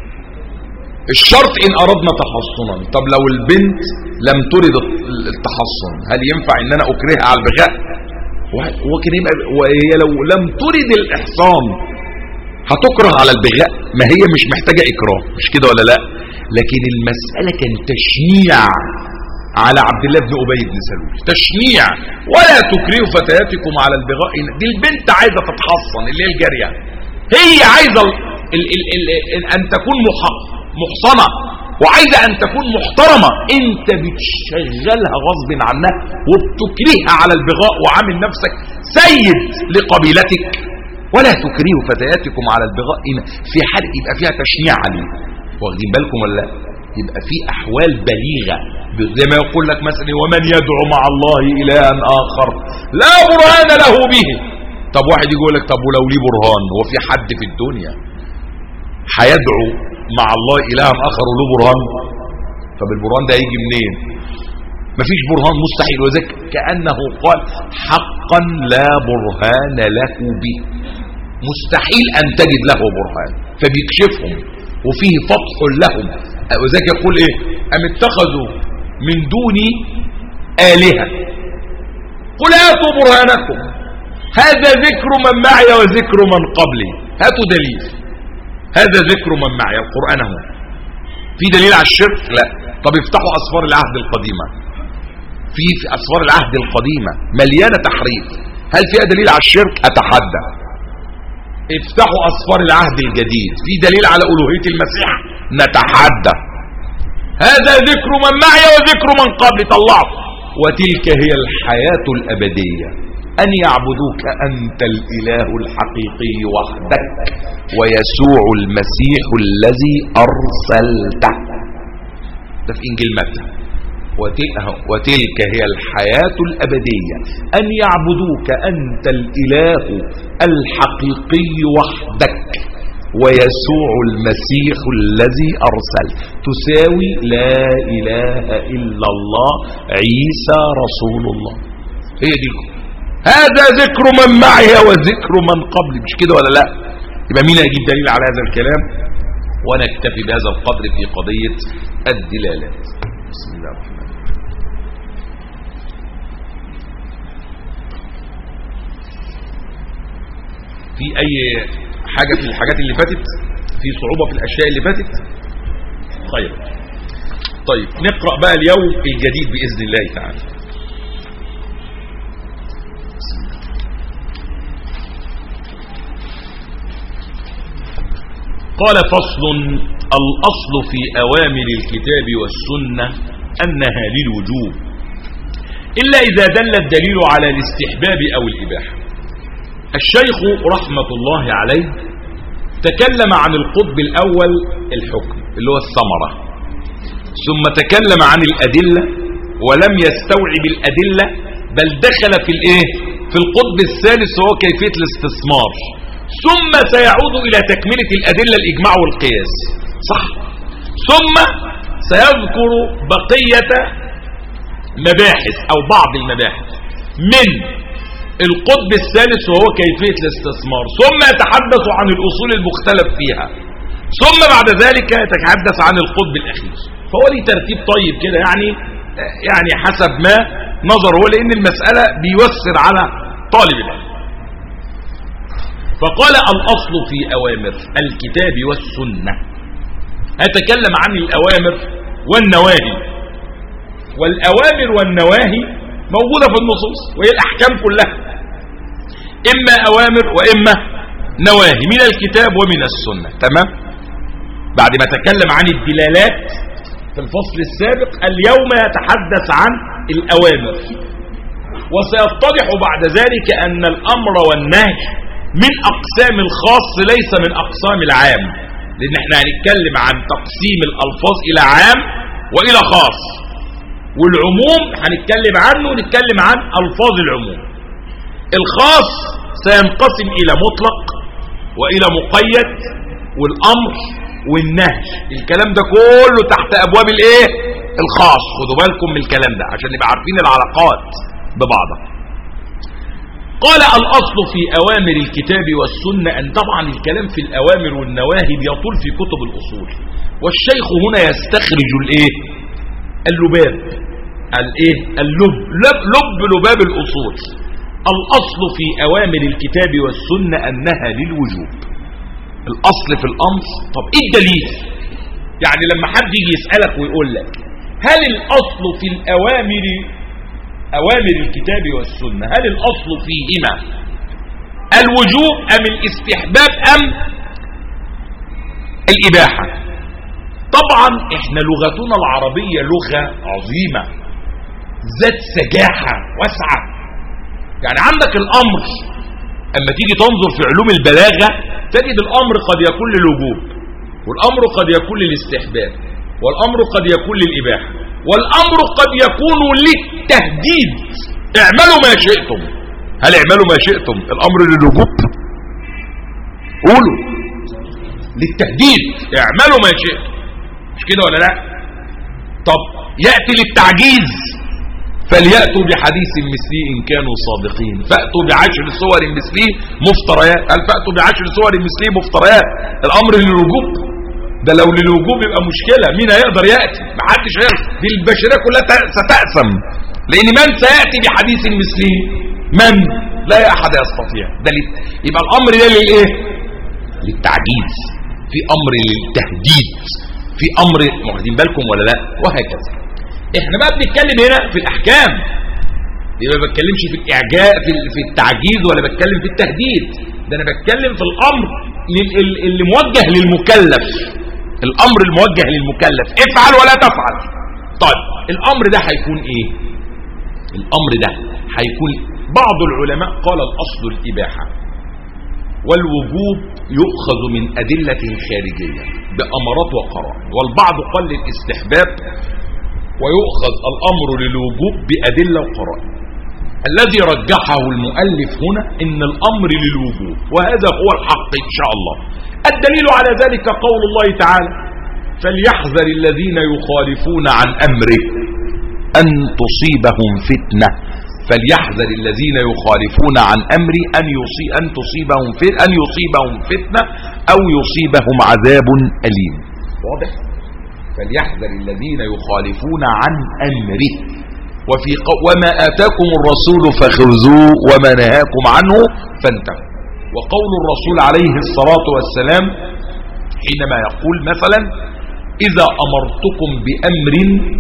Speaker 1: الشرط إن أردنا تحصنا طب لو البنت لم ترد التحصن هل ينفع إن أنا أكرهها على البغاء وكان يبقى وهي لو لم ترد الإحصان هتكره على البغاء ما هي مش محتاجة إكراه مش كده ولا لا لكن المسألة كان تشنيع على عبد الله بن أبي بن سلول تشنيع ولا تكرهوا فتياتكم على البغاء دي البنت عايزة تتحصن اللي هي الجارية هي عايزة ال ال ال ال أن تكون محصنة وعايزة أن تكون محترمة أنت بتشغلها غصب عنها وبتكرهها على البغاء وعامل نفسك سيد لقبيلتك ولا تكرهوا فتياتكم على البغاء في حال يبقى فيها تشنيع عليه واخدين بالكم ولا يبقى في احوال بليغه زي ما يقول لك مثلا ومن يدعو مع الله الها اخر لا برهان له به طب واحد يقول لك طب ولو ليه برهان هو في حد في الدنيا هيدعو مع الله الها اخر وله برهان طب البرهان ده هيجي منين مفيش برهان مستحيل وذلك كانه قال حقا لا برهان له به مستحيل ان تجد له برهان فبيكشفهم وفيه فتح لهم وذلك يقول ايه ام اتخذوا من دوني آلهة قل هاتوا برهانكم هذا ذكر من معي وذكر من قبلي هاتوا دليل هذا ذكر من معي القرآن هو في دليل على الشرك لا طب افتحوا أسفار العهد القديمة في في أسفار العهد القديمة مليانة تحريف هل فيها دليل على الشرك أتحدى افتحوا أسفار العهد الجديد في دليل على ألوهية المسيح نتحدى هذا ذكر من معي وذكر من قبل طلعه وتلك هي الحياة الأبدية أن يعبدوك أنت الإله الحقيقي وحدك ويسوع المسيح الذي أرسلته ده في إنجيل متى وتلك هي الحياة الأبدية أن يعبدوك أنت الإله الحقيقي وحدك ويسوع المسيح الذي أرسل تساوي لا إله إلا الله عيسى رسول الله هي دي هذا ذكر من معي وذكر من قبلي مش كده ولا لا يبقى مين هيجيب دليل على هذا الكلام وانا اكتفي بهذا القدر في قضية الدلالات بسم الله الرحمن في اي حاجة في الحاجات اللي فاتت في صعوبة في الاشياء اللي فاتت خير طيب نقرأ بقى اليوم الجديد بإذن الله تعالى قال فصل الأصل في أوامر الكتاب والسنة أنها للوجوب إلا إذا دل الدليل على الاستحباب أو الإباحة الشيخ رحمة الله عليه تكلم عن القطب الأول الحكم اللي هو الثمرة ثم تكلم عن الأدلة ولم يستوعب الأدلة بل دخل في الايه في القطب الثالث وهو كيفية الاستثمار ثم سيعود إلى تكملة الأدلة الإجماع والقياس صح ثم سيذكر بقية مباحث أو بعض المباحث من القطب الثالث وهو كيفية الاستثمار ثم يتحدث عن الأصول المختلف فيها ثم بعد ذلك يتحدث عن القطب الأخير فهو لي ترتيب طيب كده يعني يعني حسب ما نظر هو لأن المسألة بيوسر على طالب العلم فقال الأصل في أوامر الكتاب والسنة أتكلم عن الأوامر والنواهي والأوامر والنواهي موجودة في النصوص وهي الأحكام كلها إما أوامر وإما نواهي من الكتاب ومن السنة تمام بعد ما تكلم عن الدلالات في الفصل السابق اليوم يتحدث عن الأوامر وسيتضح بعد ذلك أن الأمر والنهي من أقسام الخاص ليس من أقسام العام لأن احنا هنتكلم عن تقسيم الألفاظ إلى عام وإلى خاص والعموم هنتكلم عنه ونتكلم عن ألفاظ العموم الخاص سينقسم إلى مطلق وإلى مقيد والأمر والنهي الكلام ده كله تحت أبواب الإيه الخاص خدوا بالكم من الكلام ده عشان نبقى عارفين العلاقات ببعضها قال الأصل في أوامر الكتاب والسنة أن طبعا الكلام في الأوامر والنواهي بيطول في كتب الأصول والشيخ هنا يستخرج الإيه اللباب الإيه اللب لب, لب لباب الأصول الأصل في أوامر الكتاب والسنة أنها للوجوب الأصل في الأمر طب إيه الدليل يعني لما حد يجي يسألك ويقول لك هل الأصل في الأوامر أوامر الكتاب والسنة هل الأصل فيهما الوجوب أم الاستحباب أم الإباحة طبعا احنا لغتنا العربية لغة عظيمة ذات سجاحة واسعة يعني عندك الأمر أما تيجي تنظر في علوم البلاغة تجد الأمر قد يكون للوجوب والأمر قد يكون للاستحباب والأمر قد يكون للإباحة والأمر قد يكون للتهديد اعملوا ما شئتم هل اعملوا ما شئتم الأمر للوجوب قولوا للتهديد اعملوا ما شئتم مش كده ولا لا طب يأتي للتعجيز فليأتوا بحديث مثلي إن كانوا صادقين فأتوا بعشر صور مثلي مفتريات هل فأتوا بعشر صور مثلي مفتريات الأمر للوجوب ده لو للوجوب يبقى مشكلة مين هيقدر يأتي محدش هيقدر دي البشرية كلها ستأثم لأن من سيأتي بحديث مثلي من لا أحد يستطيع ده لت... يبقى الأمر ده للإيه للتعجيز في أمر للتهديد في أمر واخدين بالكم ولا لا وهكذا احنا بقى بنتكلم هنا في الأحكام يبقى ما بتكلمش في الإعجاء في في التعجيز ولا بتكلم في التهديد ده أنا بتكلم في الأمر اللي موجه للمكلف الامر الموجه للمكلف افعل ولا تفعل طيب الامر ده هيكون ايه الامر ده هيكون بعض العلماء قال الاصل الاباحة والوجوب يؤخذ من ادلة خارجية بامرات وقرائن والبعض قال للاستحباب ويؤخذ الامر للوجوب بادلة وقرائن الذي رجحه المؤلف هنا ان الامر للوجوب وهذا هو الحق ان شاء الله الدليل على ذلك قول الله تعالى فليحذر الذين يخالفون عن أمره أن تصيبهم فتنة فليحذر الذين يخالفون عن أمري أن, يصي أن, تصيبهم أن يصيبهم فتنة أو يصيبهم عذاب أليم واضح فليحذر الذين يخالفون عن أمره وفي وما آتاكم الرسول فخذوه وما نهاكم عنه فانتهوا وقول الرسول عليه الصلاة والسلام حينما يقول مثلا إذا أمرتكم بأمر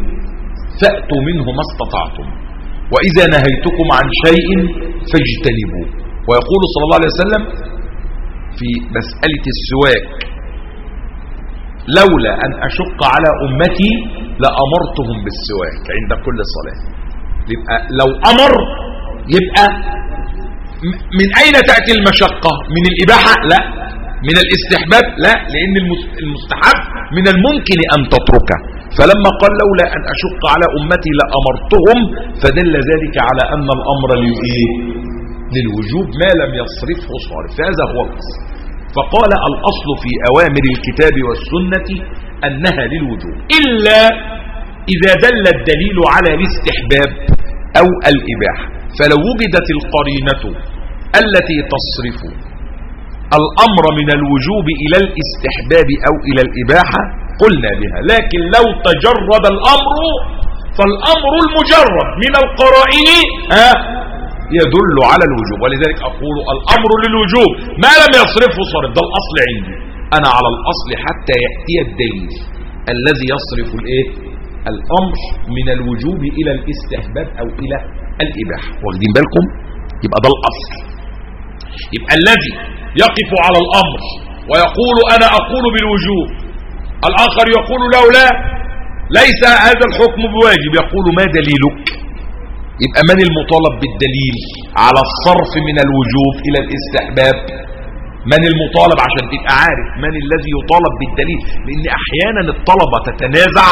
Speaker 1: فأتوا منه ما استطعتم وإذا نهيتكم عن شيء فاجتنبوه ويقول صلى الله عليه وسلم في مسألة السواك لولا أن أشق على أمتي لأمرتهم بالسواك عند كل صلاة يبقى لو أمر يبقى من أين تأتي المشقة من الإباحة لا من الاستحباب لا لأن المستحب من الممكن أن تتركه فلما قال لولا أن أشق على أمتي لأمرتهم فدل ذلك على أن الأمر للإيه للوجوب ما لم يصرفه صارف هذا هو الأصل فقال الأصل في أوامر الكتاب والسنة أنها للوجوب إلا إذا دل الدليل على الاستحباب أو الإباحة فلو وجدت القرينة التي تصرف الأمر من الوجوب إلى الاستحباب أو إلى الإباحة قلنا بها لكن لو تجرد الأمر فالأمر المجرد من القرائن ها يدل على الوجوب ولذلك أقول الأمر للوجوب ما لم يصرفه صرف ده الأصل عندي أنا على الأصل حتى يأتي الدليل الذي يصرف الإيه الأمر من الوجوب إلى الاستحباب أو إلى الإباحة واخدين بالكم يبقى ده الأصل يبقى الذي يقف على الأمر ويقول أنا أقول بالوجوب الآخر يقول له لا ليس هذا الحكم بواجب يقول ما دليلك يبقى من المطالب بالدليل على الصرف من الوجوب إلى الاستحباب من المطالب عشان تبقى عارف من الذي يطالب بالدليل لأن أحيانا الطلبة تتنازع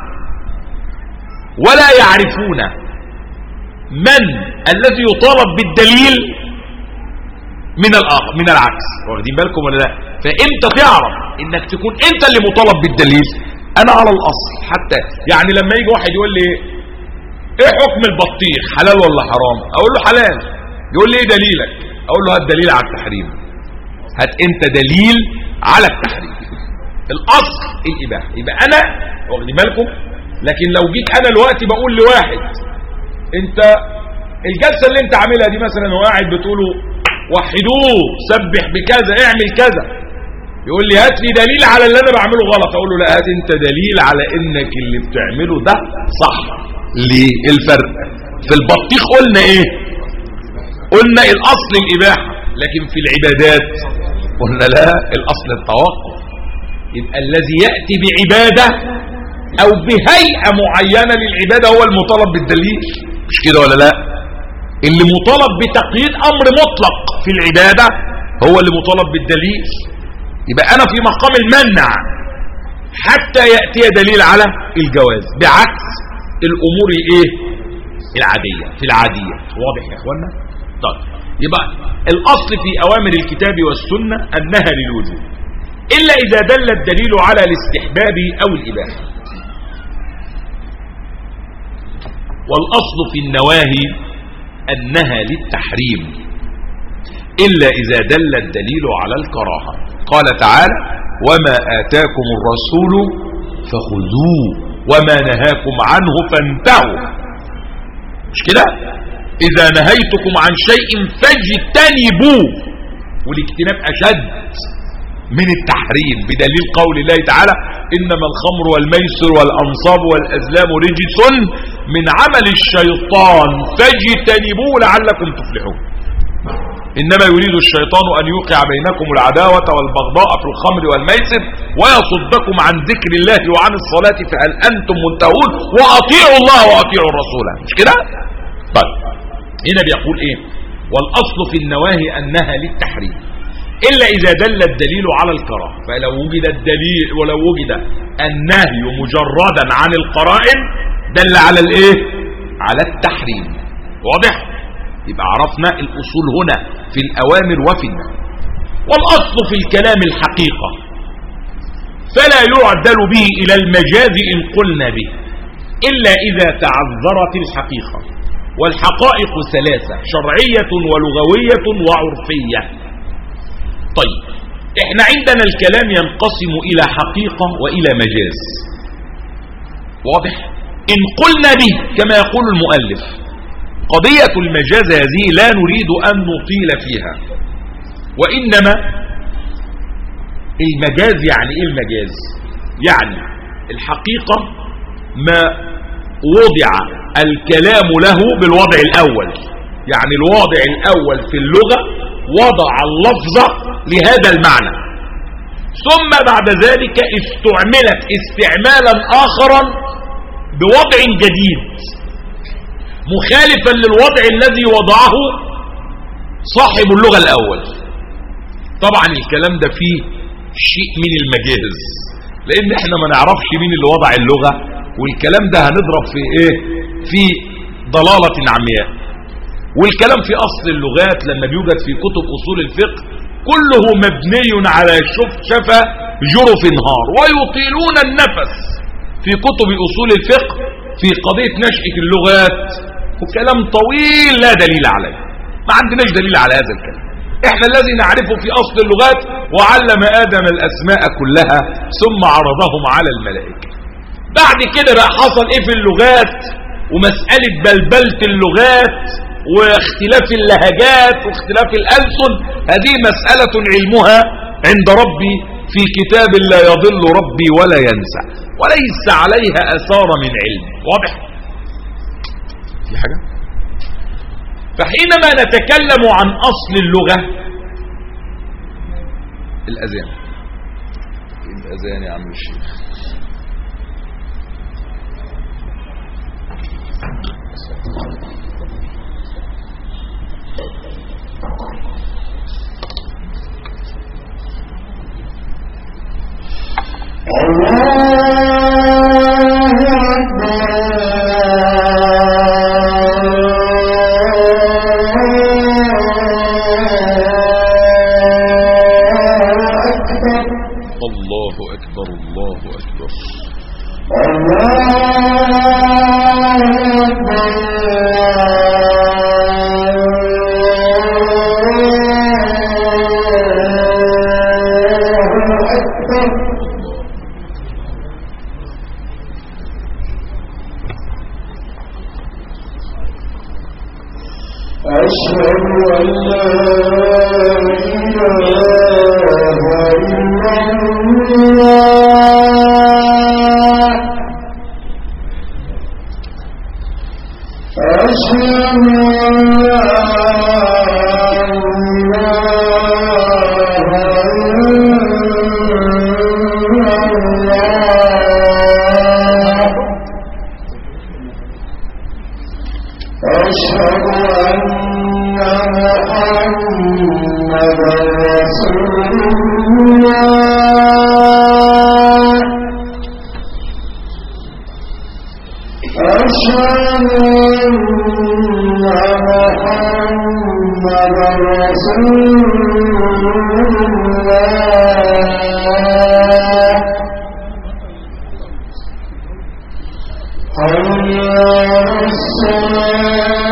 Speaker 1: ولا يعرفون من الذي يطالب بالدليل من الآخر من العكس واخدين بالكم ولا لا فانت تعرف انك تكون انت اللي مطالب بالدليل انا على الاصل حتى يعني لما يجي واحد يقول لي ايه حكم البطيخ حلال ولا حرام اقول له حلال يقول لي ايه دليلك اقول له هات دليل على التحريم هات انت دليل على التحريم الاصل الاباحه يبقى انا واخدين بالكم لكن لو جيت انا دلوقتي بقول لواحد انت الجلسه اللي انت عاملها دي مثلا وقاعد بتقوله وحدوه سبح بكذا اعمل كذا يقول لي هات لي دليل على اللي انا بعمله غلط اقول له لا هات انت دليل على انك اللي بتعمله ده صح ليه الفرق في البطيخ قلنا ايه قلنا الاصل الاباحه لكن في العبادات قلنا لا الاصل التوقف يبقى الذي ياتي بعباده او بهيئه معينه للعباده هو المطالب بالدليل مش كده ولا لا اللي مطالب بتقييد امر مطلق في العبادة هو اللي مطالب بالدليل يبقى انا في مقام المنع حتى يأتي دليل على الجواز بعكس الامور الايه العادية في العادية واضح يا اخوانا طيب يبقى الاصل في اوامر الكتاب والسنة انها للوجوب الا اذا دل الدليل على الاستحباب او الاباحة والاصل في النواهي انها للتحريم إلا إذا دل الدليل على الكراهة قال تعالى وما آتاكم الرسول فخذوه وما نهاكم عنه فانتهوا مش كده إذا نهيتكم عن شيء فاجتنبوه والاجتناب أشد من التحريم بدليل قول الله تعالى إنما الخمر والميسر والأنصاب والأزلام رجس من عمل الشيطان فاجتنبوه لعلكم تفلحون إنما يريد الشيطان أن يوقع بينكم العداوة والبغضاء في الخمر والميسر ويصدكم عن ذكر الله وعن الصلاة فهل أنتم منتهون وأطيعوا الله وأطيعوا الرسول مش كده طيب هنا بيقول إيه والأصل في النواهي أنها للتحريم إلا إذا دل الدليل على الكراهه فلو وجد الدليل ولو وجد النهي مجردا عن القرائن دل على الإيه على التحريم واضح يبقى عرفنا الأصول هنا في الأوامر وفي النهي والأصل في الكلام الحقيقة فلا يعدل به إلى المجاز إن قلنا به إلا إذا تعذرت الحقيقة والحقائق ثلاثة شرعية ولغوية وعرفية طيب احنا عندنا الكلام ينقسم إلى حقيقة وإلى مجاز واضح إن قلنا به كما يقول المؤلف قضية المجاز هذه لا نريد أن نطيل فيها وإنما المجاز يعني إيه المجاز يعني الحقيقة ما وضع الكلام له بالوضع الأول يعني الوضع الأول في اللغة وضع اللفظ لهذا المعنى ثم بعد ذلك استعملت استعمالا آخرا بوضع جديد مخالفا للوضع الذي وضعه صاحب اللغة الأول طبعا الكلام ده فيه شيء من المجاز لان احنا ما نعرفش مين اللي وضع اللغة والكلام ده هنضرب في ايه في ضلالة عمياء والكلام في اصل اللغات لما بيوجد في كتب اصول الفقه كله مبني على شف شفا جرف نهار ويطيلون النفس في كتب اصول الفقه في قضية نشأة اللغات وكلام طويل لا دليل عليه ما عندناش دليل على هذا الكلام احنا الذي نعرفه في اصل اللغات وعلم ادم الاسماء كلها ثم عرضهم على الملائكة بعد كده بقى حصل ايه في اللغات ومسألة بلبلة اللغات واختلاف اللهجات واختلاف الألسن هذه مسألة علمها عند ربي في كتاب لا يضل ربي ولا ينسى وليس عليها أثار من علم واضح في حاجة فحينما نتكلم عن أصل اللغة الأذان الأذان يا عم الشيخ الله أكبر الله أكبر
Speaker 2: أشهد أن لا إله إلا الله أشهد أن لا إله إلا الله أشهد أن محمدا رسول الله أشهد أن محمدا رسول الله حي على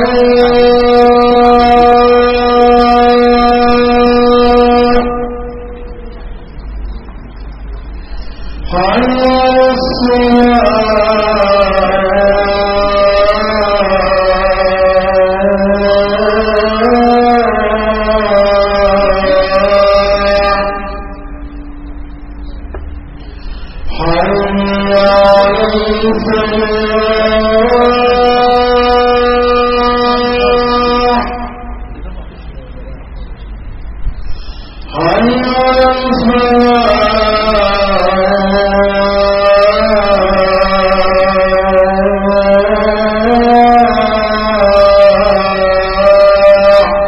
Speaker 2: الصلاة حي على الصلاة حي على الفلاح حي على الفلاح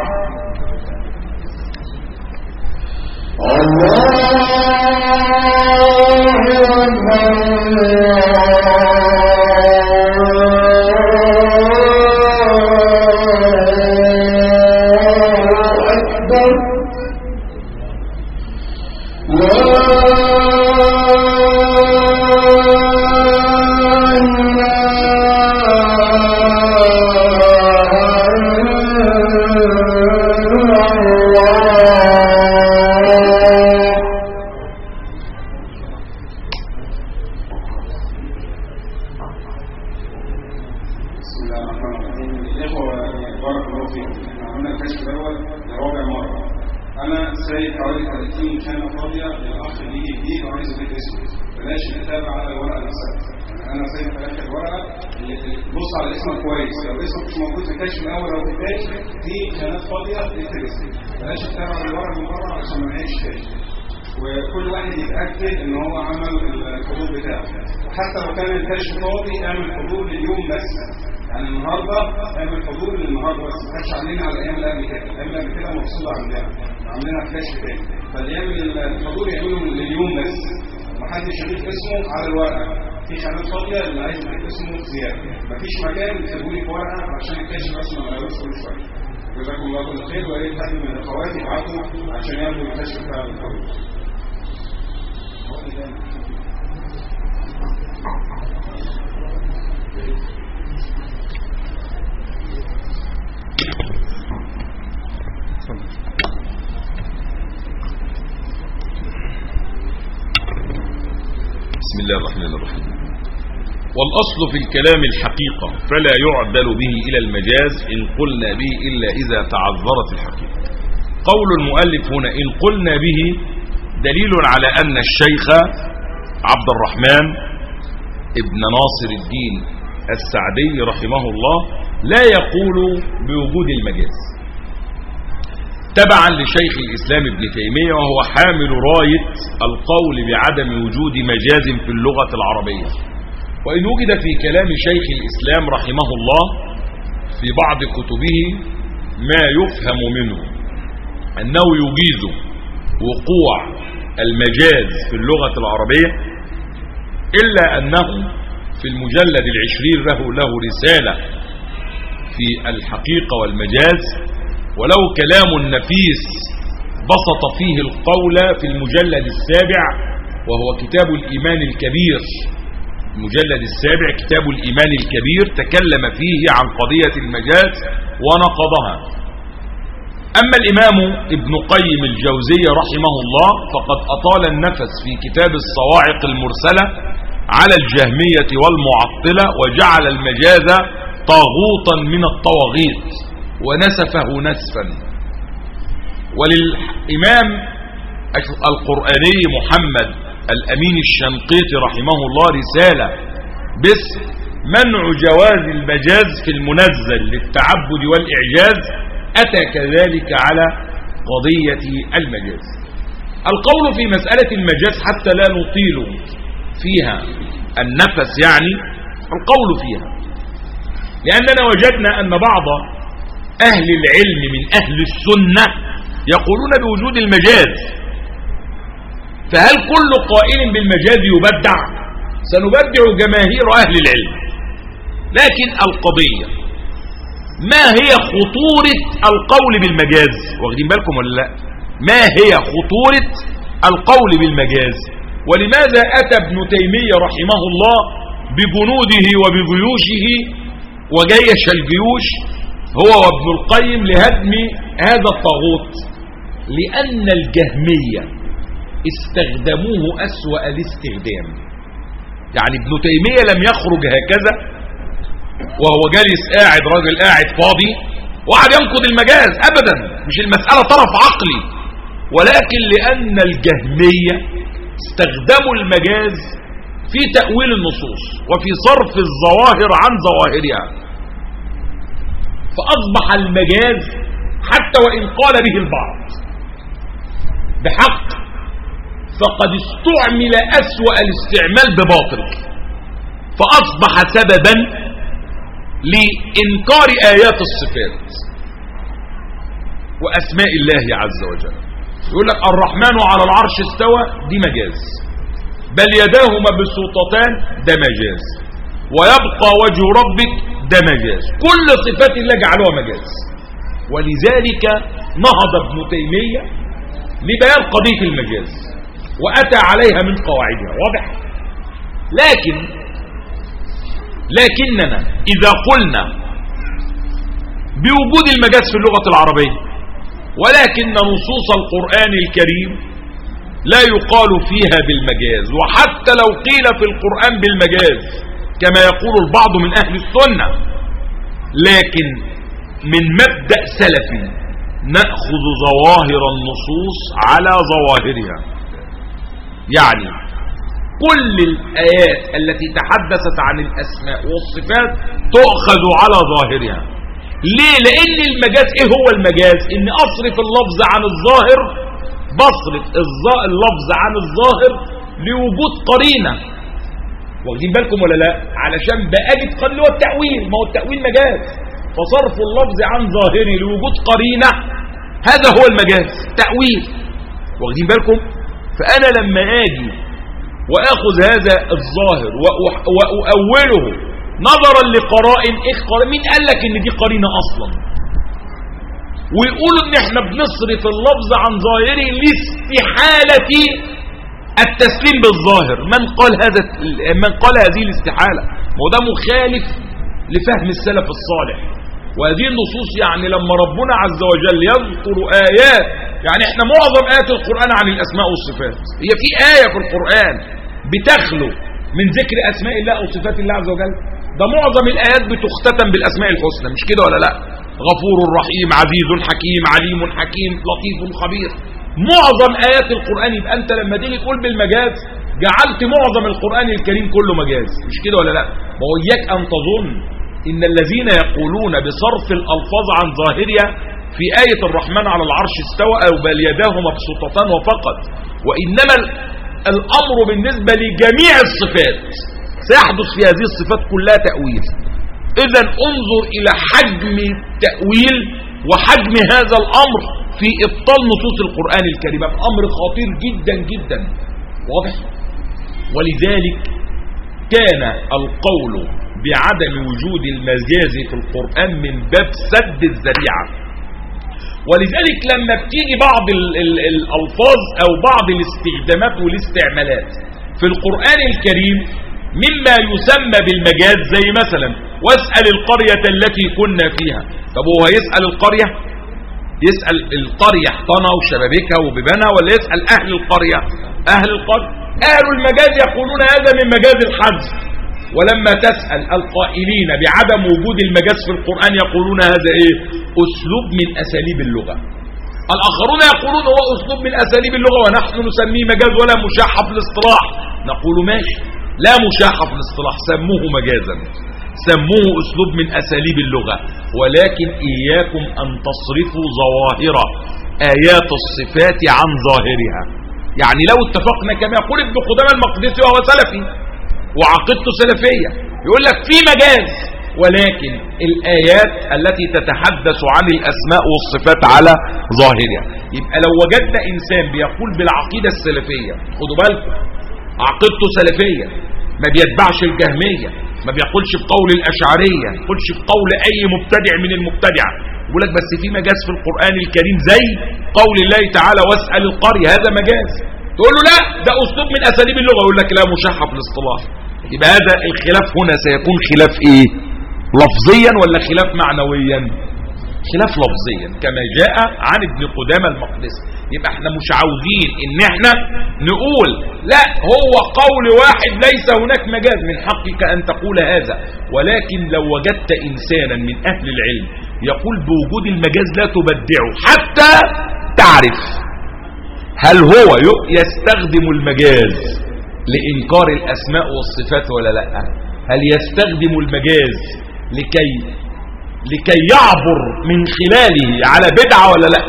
Speaker 2: الله
Speaker 3: بسم الله الرحمن الرحيم الإخوة بارك الله فيكم احنا عملنا الكشف الأول لرابع مرة أنا سايب حوالي 30 كان فاضية للأخ اللي يجي جديد وعايز يضيف اسمه بلاش نتابع على الورقة نفسها يعني أنا سايب في آخر ورقة اللي- اللي- بص على اسمك كويس لو اسمك مش موجود في الكشف الأول أو في الثاني في كانت فاضية اكتب اسمك بلاش نتابع الورقة من بره عشان ما نعيش تاني وكل واحد يتأكد ان هو عمل الحضور بتاعه وحتى لو كان الكشف فاضي اعمل حضور لليوم بس يعني النهارده اعمل حضور للنهارده بس ما كانش عاملين على الايام اللي قبل كده الايام اللي قبل كده مفصوله عندنا عاملينها في كشف تاني فاللي يعمل الحضور يعمله لليوم بس محدش يضيف اسمه على الورقه في خانات فاضيه اللي عايز يضيف اسمه زياده مفيش مكان تكتبوا لي في ورقه عشان الكشف بس ما غيروش كل شويه جزاكم الله كل خير ويا ريت حد من الاخوات يبعتوا عشان ياخدوا الكشف بتاع الحضور
Speaker 1: بسم الله الرحمن الرحيم والأصل في الكلام الحقيقة فلا يعدل به إلى المجاز إن قلنا به إلا إذا تعذرت الحقيقة قول المؤلف هنا إن قلنا به دليل على أن الشيخ عبد الرحمن ابن ناصر الدين السعدي رحمه الله لا يقول بوجود المجاز تبعا لشيخ الإسلام ابن تيمية وهو حامل راية القول بعدم وجود مجاز في اللغة العربية وإن وجد في كلام شيخ الإسلام رحمه الله في بعض كتبه ما يفهم منه أنه يجيز وقوع المجاز في اللغة العربية إلا أنه في المجلد العشرين له, له رسالة في الحقيقة والمجاز ولو كلام نفيس بسط فيه القول في المجلد السابع وهو كتاب الإيمان الكبير المجلد السابع كتاب الإيمان الكبير تكلم فيه عن قضية المجاز ونقضها أما الإمام ابن قيم الجوزي رحمه الله فقد أطال النفس في كتاب الصواعق المرسلة على الجهمية والمعطلة وجعل المجاز طاغوتا من الطواغيت ونسفه نسفا وللإمام القرآني محمد الأمين الشنقيطي رحمه الله رسالة باسم منع جواز المجاز في المنزل للتعبد والإعجاز أتى كذلك على قضية المجاز القول في مسألة المجاز حتى لا نطيل فيها النفس يعني القول فيها لأننا وجدنا أن بعض أهل العلم من أهل السنة يقولون بوجود المجاز فهل كل قائل بالمجاز يبدع سنبدع جماهير أهل العلم لكن القضية ما هي خطورة القول بالمجاز واخدين بالكم ولا لا ما هي خطورة القول بالمجاز ولماذا أتى ابن تيمية رحمه الله بجنوده وبجيوشه وجيش الجيوش هو وابن القيم لهدم هذا الطاغوت لأن الجهمية استخدموه أسوأ الاستخدام يعني ابن تيمية لم يخرج هكذا وهو جالس قاعد راجل قاعد فاضي وقعد ينقض المجاز أبدا مش المسألة طرف عقلي ولكن لأن الجهمية استخدموا المجاز في تأويل النصوص وفي صرف الظواهر عن ظواهرها فأصبح المجاز حتى وإن قال به البعض بحق فقد استعمل أسوأ الاستعمال بباطل فأصبح سببا لإنكار آيات الصفات وأسماء الله عز وجل يقول لك الرحمن على العرش استوى دي مجاز بل يداه مبسوطتان ده مجاز ويبقى وجه ربك ده مجاز كل صفات الله جعلوها مجاز ولذلك نهض ابن تيمية لبيان قضية المجاز وأتى عليها من قواعدها واضح لكن لكننا إذا قلنا بوجود المجاز في اللغة العربية ولكن نصوص القرآن الكريم لا يقال فيها بالمجاز وحتى لو قيل في القرآن بالمجاز كما يقول البعض من أهل السنة لكن من مبدأ سلفي نأخذ ظواهر النصوص على ظواهرها يعني كل الآيات التي تحدثت عن الأسماء والصفات تؤخذ على ظاهرها ليه لأن المجاز إيه هو المجاز إن أصرف اللفظ عن الظاهر بصرف اللفظ عن الظاهر لوجود قرينة واخدين بالكم ولا لا علشان بأجد قال له التأويل ما هو التأويل مجاز فصرف اللفظ عن ظاهره لوجود قرينة هذا هو المجاز تأويل واخدين بالكم فأنا لما آجي وآخذ هذا الظاهر وأح- وأؤوله نظرا لقرائن إيه قرائن مين قال لك إن دي قرينة أصلا ويقولوا إن إحنا بنصرف اللفظ عن ظاهره لاستحالة التسليم بالظاهر من قال هذا من قال هذه الاستحالة وده مخالف لفهم السلف الصالح وهذه النصوص يعني لما ربنا عز وجل يذكر آيات يعني احنا معظم آيات القرآن عن الأسماء والصفات هي في آية في القرآن بتخلو من ذكر أسماء الله أو صفات الله عز وجل ده معظم الآيات بتختتم بالأسماء الحسنى مش كده ولا لا غفور رحيم عزيز حكيم عليم حكيم لطيف خبير معظم آيات القرآن يبقى أنت لما تيجي تقول بالمجاز جعلت معظم القرآن الكريم كله مجاز مش كده ولا لا ما هو إياك أن تظن إن الذين يقولون بصرف الألفاظ عن ظاهرها في آية الرحمن على العرش استوى أو بل يداه مبسوطتان وفقط وإنما ال- الأمر بالنسبة لجميع الصفات سيحدث في هذه الصفات كلها تأويل إذا انظر إلى حجم التأويل وحجم هذا الأمر في إبطال نصوص القرآن الكريم أمر خطير جدا جدا واضح ولذلك كان القول بعدم وجود المجاز في القرآن من باب سد الذريعة ولذلك لما بتيجي بعض ال ال الألفاظ أو بعض الاستخدامات والاستعمالات في القرآن الكريم مما يسمى بالمجاز زي مثلا واسأل القرية التي كنا فيها طب هو يسأل القرية يسأل القرية احطنا وشبابيكها وبيبانها ولا يسأل أهل القرية أهل القرية أهل المجاز يقولون هذا من مجاز الحذف ولما تسأل القائلين بعدم وجود المجاز في القرآن يقولون هذا ايه أسلوب من أساليب اللغة الآخرون يقولون هو أسلوب من أساليب اللغة ونحن نسميه مجاز ولا مشاحة في الاصطلاح نقول ماشي لا مشاحة في الاصطلاح سموه مجازا سموه أسلوب من أساليب اللغة ولكن إياكم أن تصرفوا ظواهر آيات الصفات عن ظاهرها يعني لو اتفقنا كما يقول ابن قدامى المقدسي وهو سلفي وعقيدته سلفية يقول لك في مجاز ولكن الآيات التي تتحدث عن الأسماء والصفات على ظاهرها يبقى لو وجدنا إنسان بيقول بالعقيدة السلفية خدوا بالكم عقيدته سلفية ما بيتبعش الجهمية ما بيقولش بقول الأشعرية ما بيقولش بقول أي مبتدع من المبتدعة يقول لك بس في مجاز في القرآن الكريم زي قول الله تعالى واسأل القرية هذا مجاز تقول له لا ده أسلوب من أساليب اللغة يقول لك لا مشحة في الاصطلاح يبقى هذا الخلاف هنا سيكون خلاف ايه لفظيا ولا خلاف معنويا خلاف لفظيا كما جاء عن ابن قدامى المقدسي يبقى احنا مش عاوزين ان احنا نقول لا هو قول واحد ليس هناك مجاز من حقك ان تقول هذا ولكن لو وجدت انسانا من اهل العلم يقول بوجود المجاز لا تبدعه حتى تعرف هل هو يستخدم المجاز لإنكار الأسماء والصفات ولا لا هل يستخدم المجاز لكي لكي يعبر من خلاله على بدعة ولا لا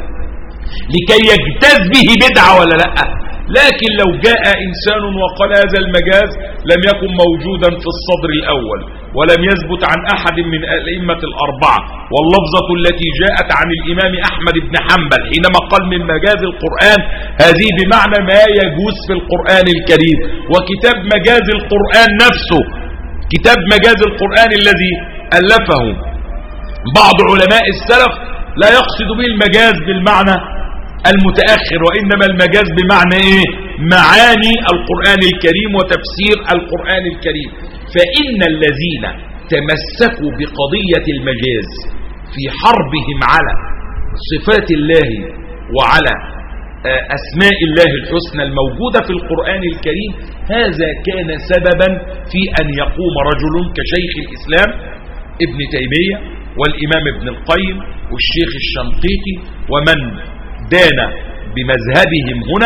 Speaker 1: لكي يجتاز به بدعة ولا لا لكن لو جاء إنسان وقال هذا المجاز لم يكن موجودا في الصدر الأول ولم يثبت عن أحد من الأئمة الأربعة واللفظة التي جاءت عن الإمام أحمد بن حنبل حينما قال من مجاز القرآن هذه بمعنى ما يجوز في القرآن الكريم وكتاب مجاز القرآن نفسه كتاب مجاز القرآن الذي ألفه بعض علماء السلف لا يقصد به المجاز بالمعنى المتأخر وإنما المجاز بمعنى إيه معاني القرآن الكريم وتفسير القرآن الكريم فإن الذين تمسكوا بقضية المجاز في حربهم على صفات الله وعلى أسماء الله الحسنى الموجودة في القرآن الكريم هذا كان سببا في أن يقوم رجل كشيخ الإسلام ابن تيمية والإمام ابن القيم والشيخ الشنقيطي ومن دان بمذهبهم هنا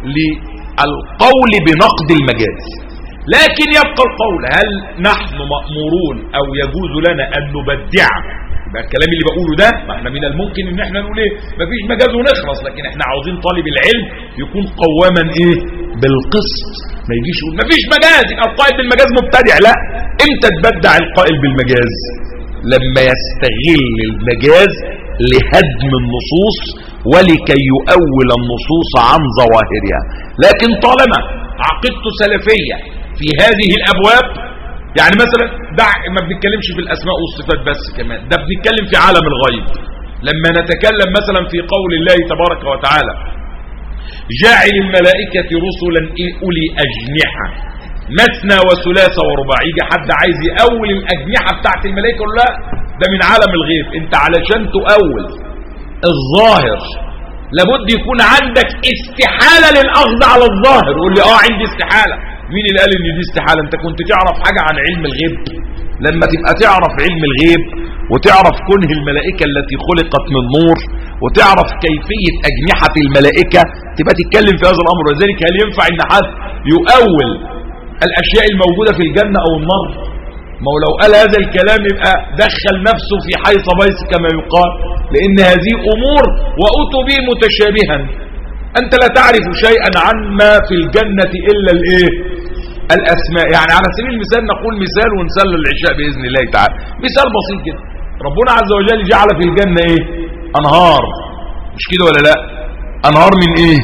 Speaker 1: للقول بنقد المجاز لكن يبقى القول هل نحن مأمورون أو يجوز لنا أن نبدع يبقى الكلام اللي بقوله ده ما احنا من الممكن ان احنا نقول ايه مفيش مجاز ونخلص لكن احنا عاوزين طالب العلم يكون قواما ايه بالقسط ما يجيش يقول مفيش مجاز يبقى القائل بالمجاز مبتدع لا امتى تبدع القائل بالمجاز لما يستغل المجاز لهدم النصوص ولكي يؤول النصوص عن ظواهرها لكن طالما عقدت سلفية في هذه الأبواب يعني مثلا دع ما بنتكلمش في الأسماء والصفات بس كمان ده بنتكلم في عالم الغيب لما نتكلم مثلا في قول الله تبارك وتعالى جاعل الملائكة رسلا أولي أجنحة مثنى وثلاثة ورباع يجي حد عايز يأول الأجنحة بتاعت الملائكة ولا لا ده من عالم الغيب انت علشان تؤول الظاهر لابد يكون عندك استحالة للأخذ على الظاهر قول لي اه عندي استحالة مين اللي قال ان دي استحالة انت كنت تعرف حاجة عن علم الغيب لما تبقى تعرف علم الغيب وتعرف كنه الملائكة التي خلقت من نور وتعرف كيفية أجنحة الملائكة تبقى تتكلم في هذا الأمر وذلك هل ينفع ان حد يؤول الأشياء الموجودة في الجنة أو النار ما هو لو قال هذا الكلام يبقى دخل نفسه في حيث بيس كما يقال لأن هذه أمور وأتوا به متشابها أنت لا تعرف شيئا عما في الجنة إلا الإيه الأسماء يعني على سبيل المثال نقول مثال ونسل العشاء بإذن الله تعالى مثال بسيط جدا ربنا عز وجل جعل في الجنة إيه أنهار مش كده ولا لا أنهار من إيه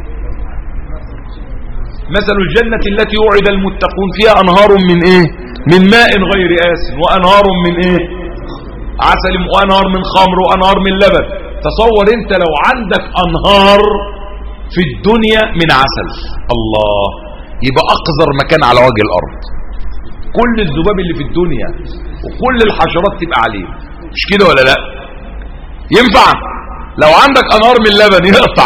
Speaker 1: مثل الجنة التي وعد المتقون فيها أنهار من إيه من ماء غير آس وأنهار من إيه عسل وأنهار من خمر وأنهار من لبن تصور أنت لو عندك أنهار في الدنيا من عسل الله يبقى أقذر مكان على وجه الأرض كل الذباب اللي في الدنيا وكل الحشرات تبقى عليه مش كده ولا لا ينفع لو عندك أنهار من لبن يقطع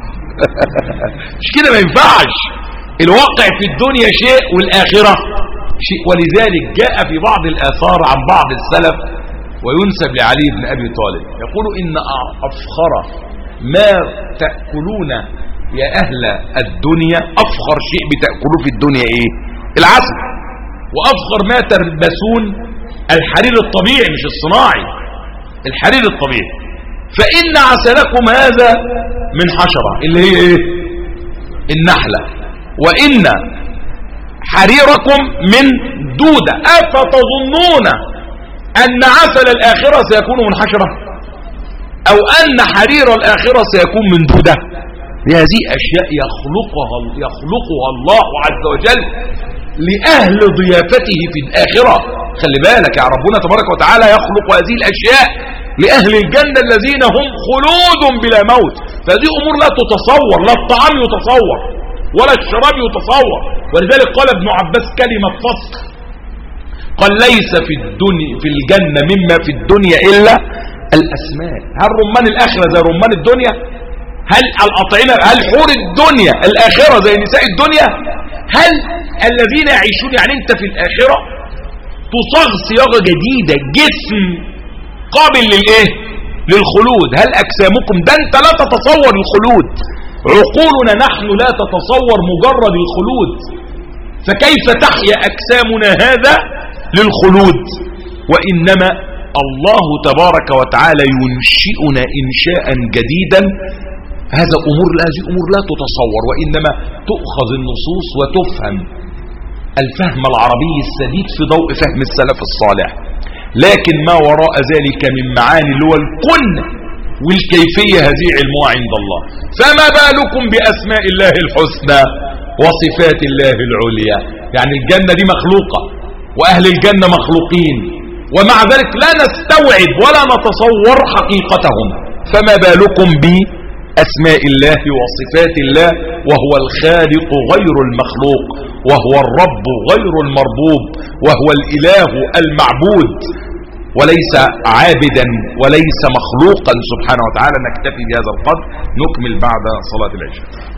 Speaker 1: مش كده ما ينفعش الواقع في الدنيا شيء والآخرة شيء ولذلك جاء في بعض الآثار عن بعض السلف وينسب لعلي بن أبي طالب يقول إن أفخر ما تأكلون يا أهل الدنيا أفخر شيء بتأكلوه في الدنيا إيه العسل وأفخر ما تلبسون الحرير الطبيعي مش الصناعي الحرير الطبيعي فإن عسلكم هذا من حشرة اللي هي إيه النحلة وإن حريركم من دودة أفتظنون أن عسل الآخرة سيكون من حشرة أو أن حرير الآخرة سيكون من دودة هذه أشياء يخلقها, يخلقها الله عز وجل لأهل ضيافته في الآخرة خلي بالك يا ربنا تبارك وتعالى يخلق هذه الأشياء لأهل الجنة الذين هم خلود بلا موت فهذه أمور لا تتصور لا الطعام يتصور ولا الشراب يتصور ولذلك قال ابن عباس كلمة فصل قال ليس في الدنيا في الجنة مما في الدنيا إلا الأسماء هل رمان الآخرة زي رمان الدنيا هل الأطعمة هل حور الدنيا الآخرة زي نساء الدنيا هل الذين يعيشون يعني انت في الآخرة تصاغ صياغة جديدة جسم قابل للايه للخلود هل أجسامكم ده انت لا تتصور الخلود عقولنا نحن لا تتصور مجرد الخلود فكيف تحيا أجسامنا هذا للخلود وإنما الله تبارك وتعالى ينشئنا إنشاء جديدا هذا أمور هذه أمور لا تتصور وإنما تؤخذ النصوص وتفهم الفهم العربي السديد في ضوء فهم السلف الصالح لكن ما وراء ذلك من معاني اللي هو الكن والكيفية هذه علمها عند الله فما بالكم بأسماء الله الحسنى وصفات الله العليا يعني الجنة دي مخلوقة وأهل الجنة مخلوقين ومع ذلك لا نستوعب ولا نتصور حقيقتهم فما بالكم بأسماء الله وصفات الله وهو الخالق غير المخلوق وهو الرب غير المربوب وهو الإله المعبود وليس عابدا وليس مخلوقا سبحانه وتعالى نكتفي بهذا القدر نكمل بعد صلاة العشاء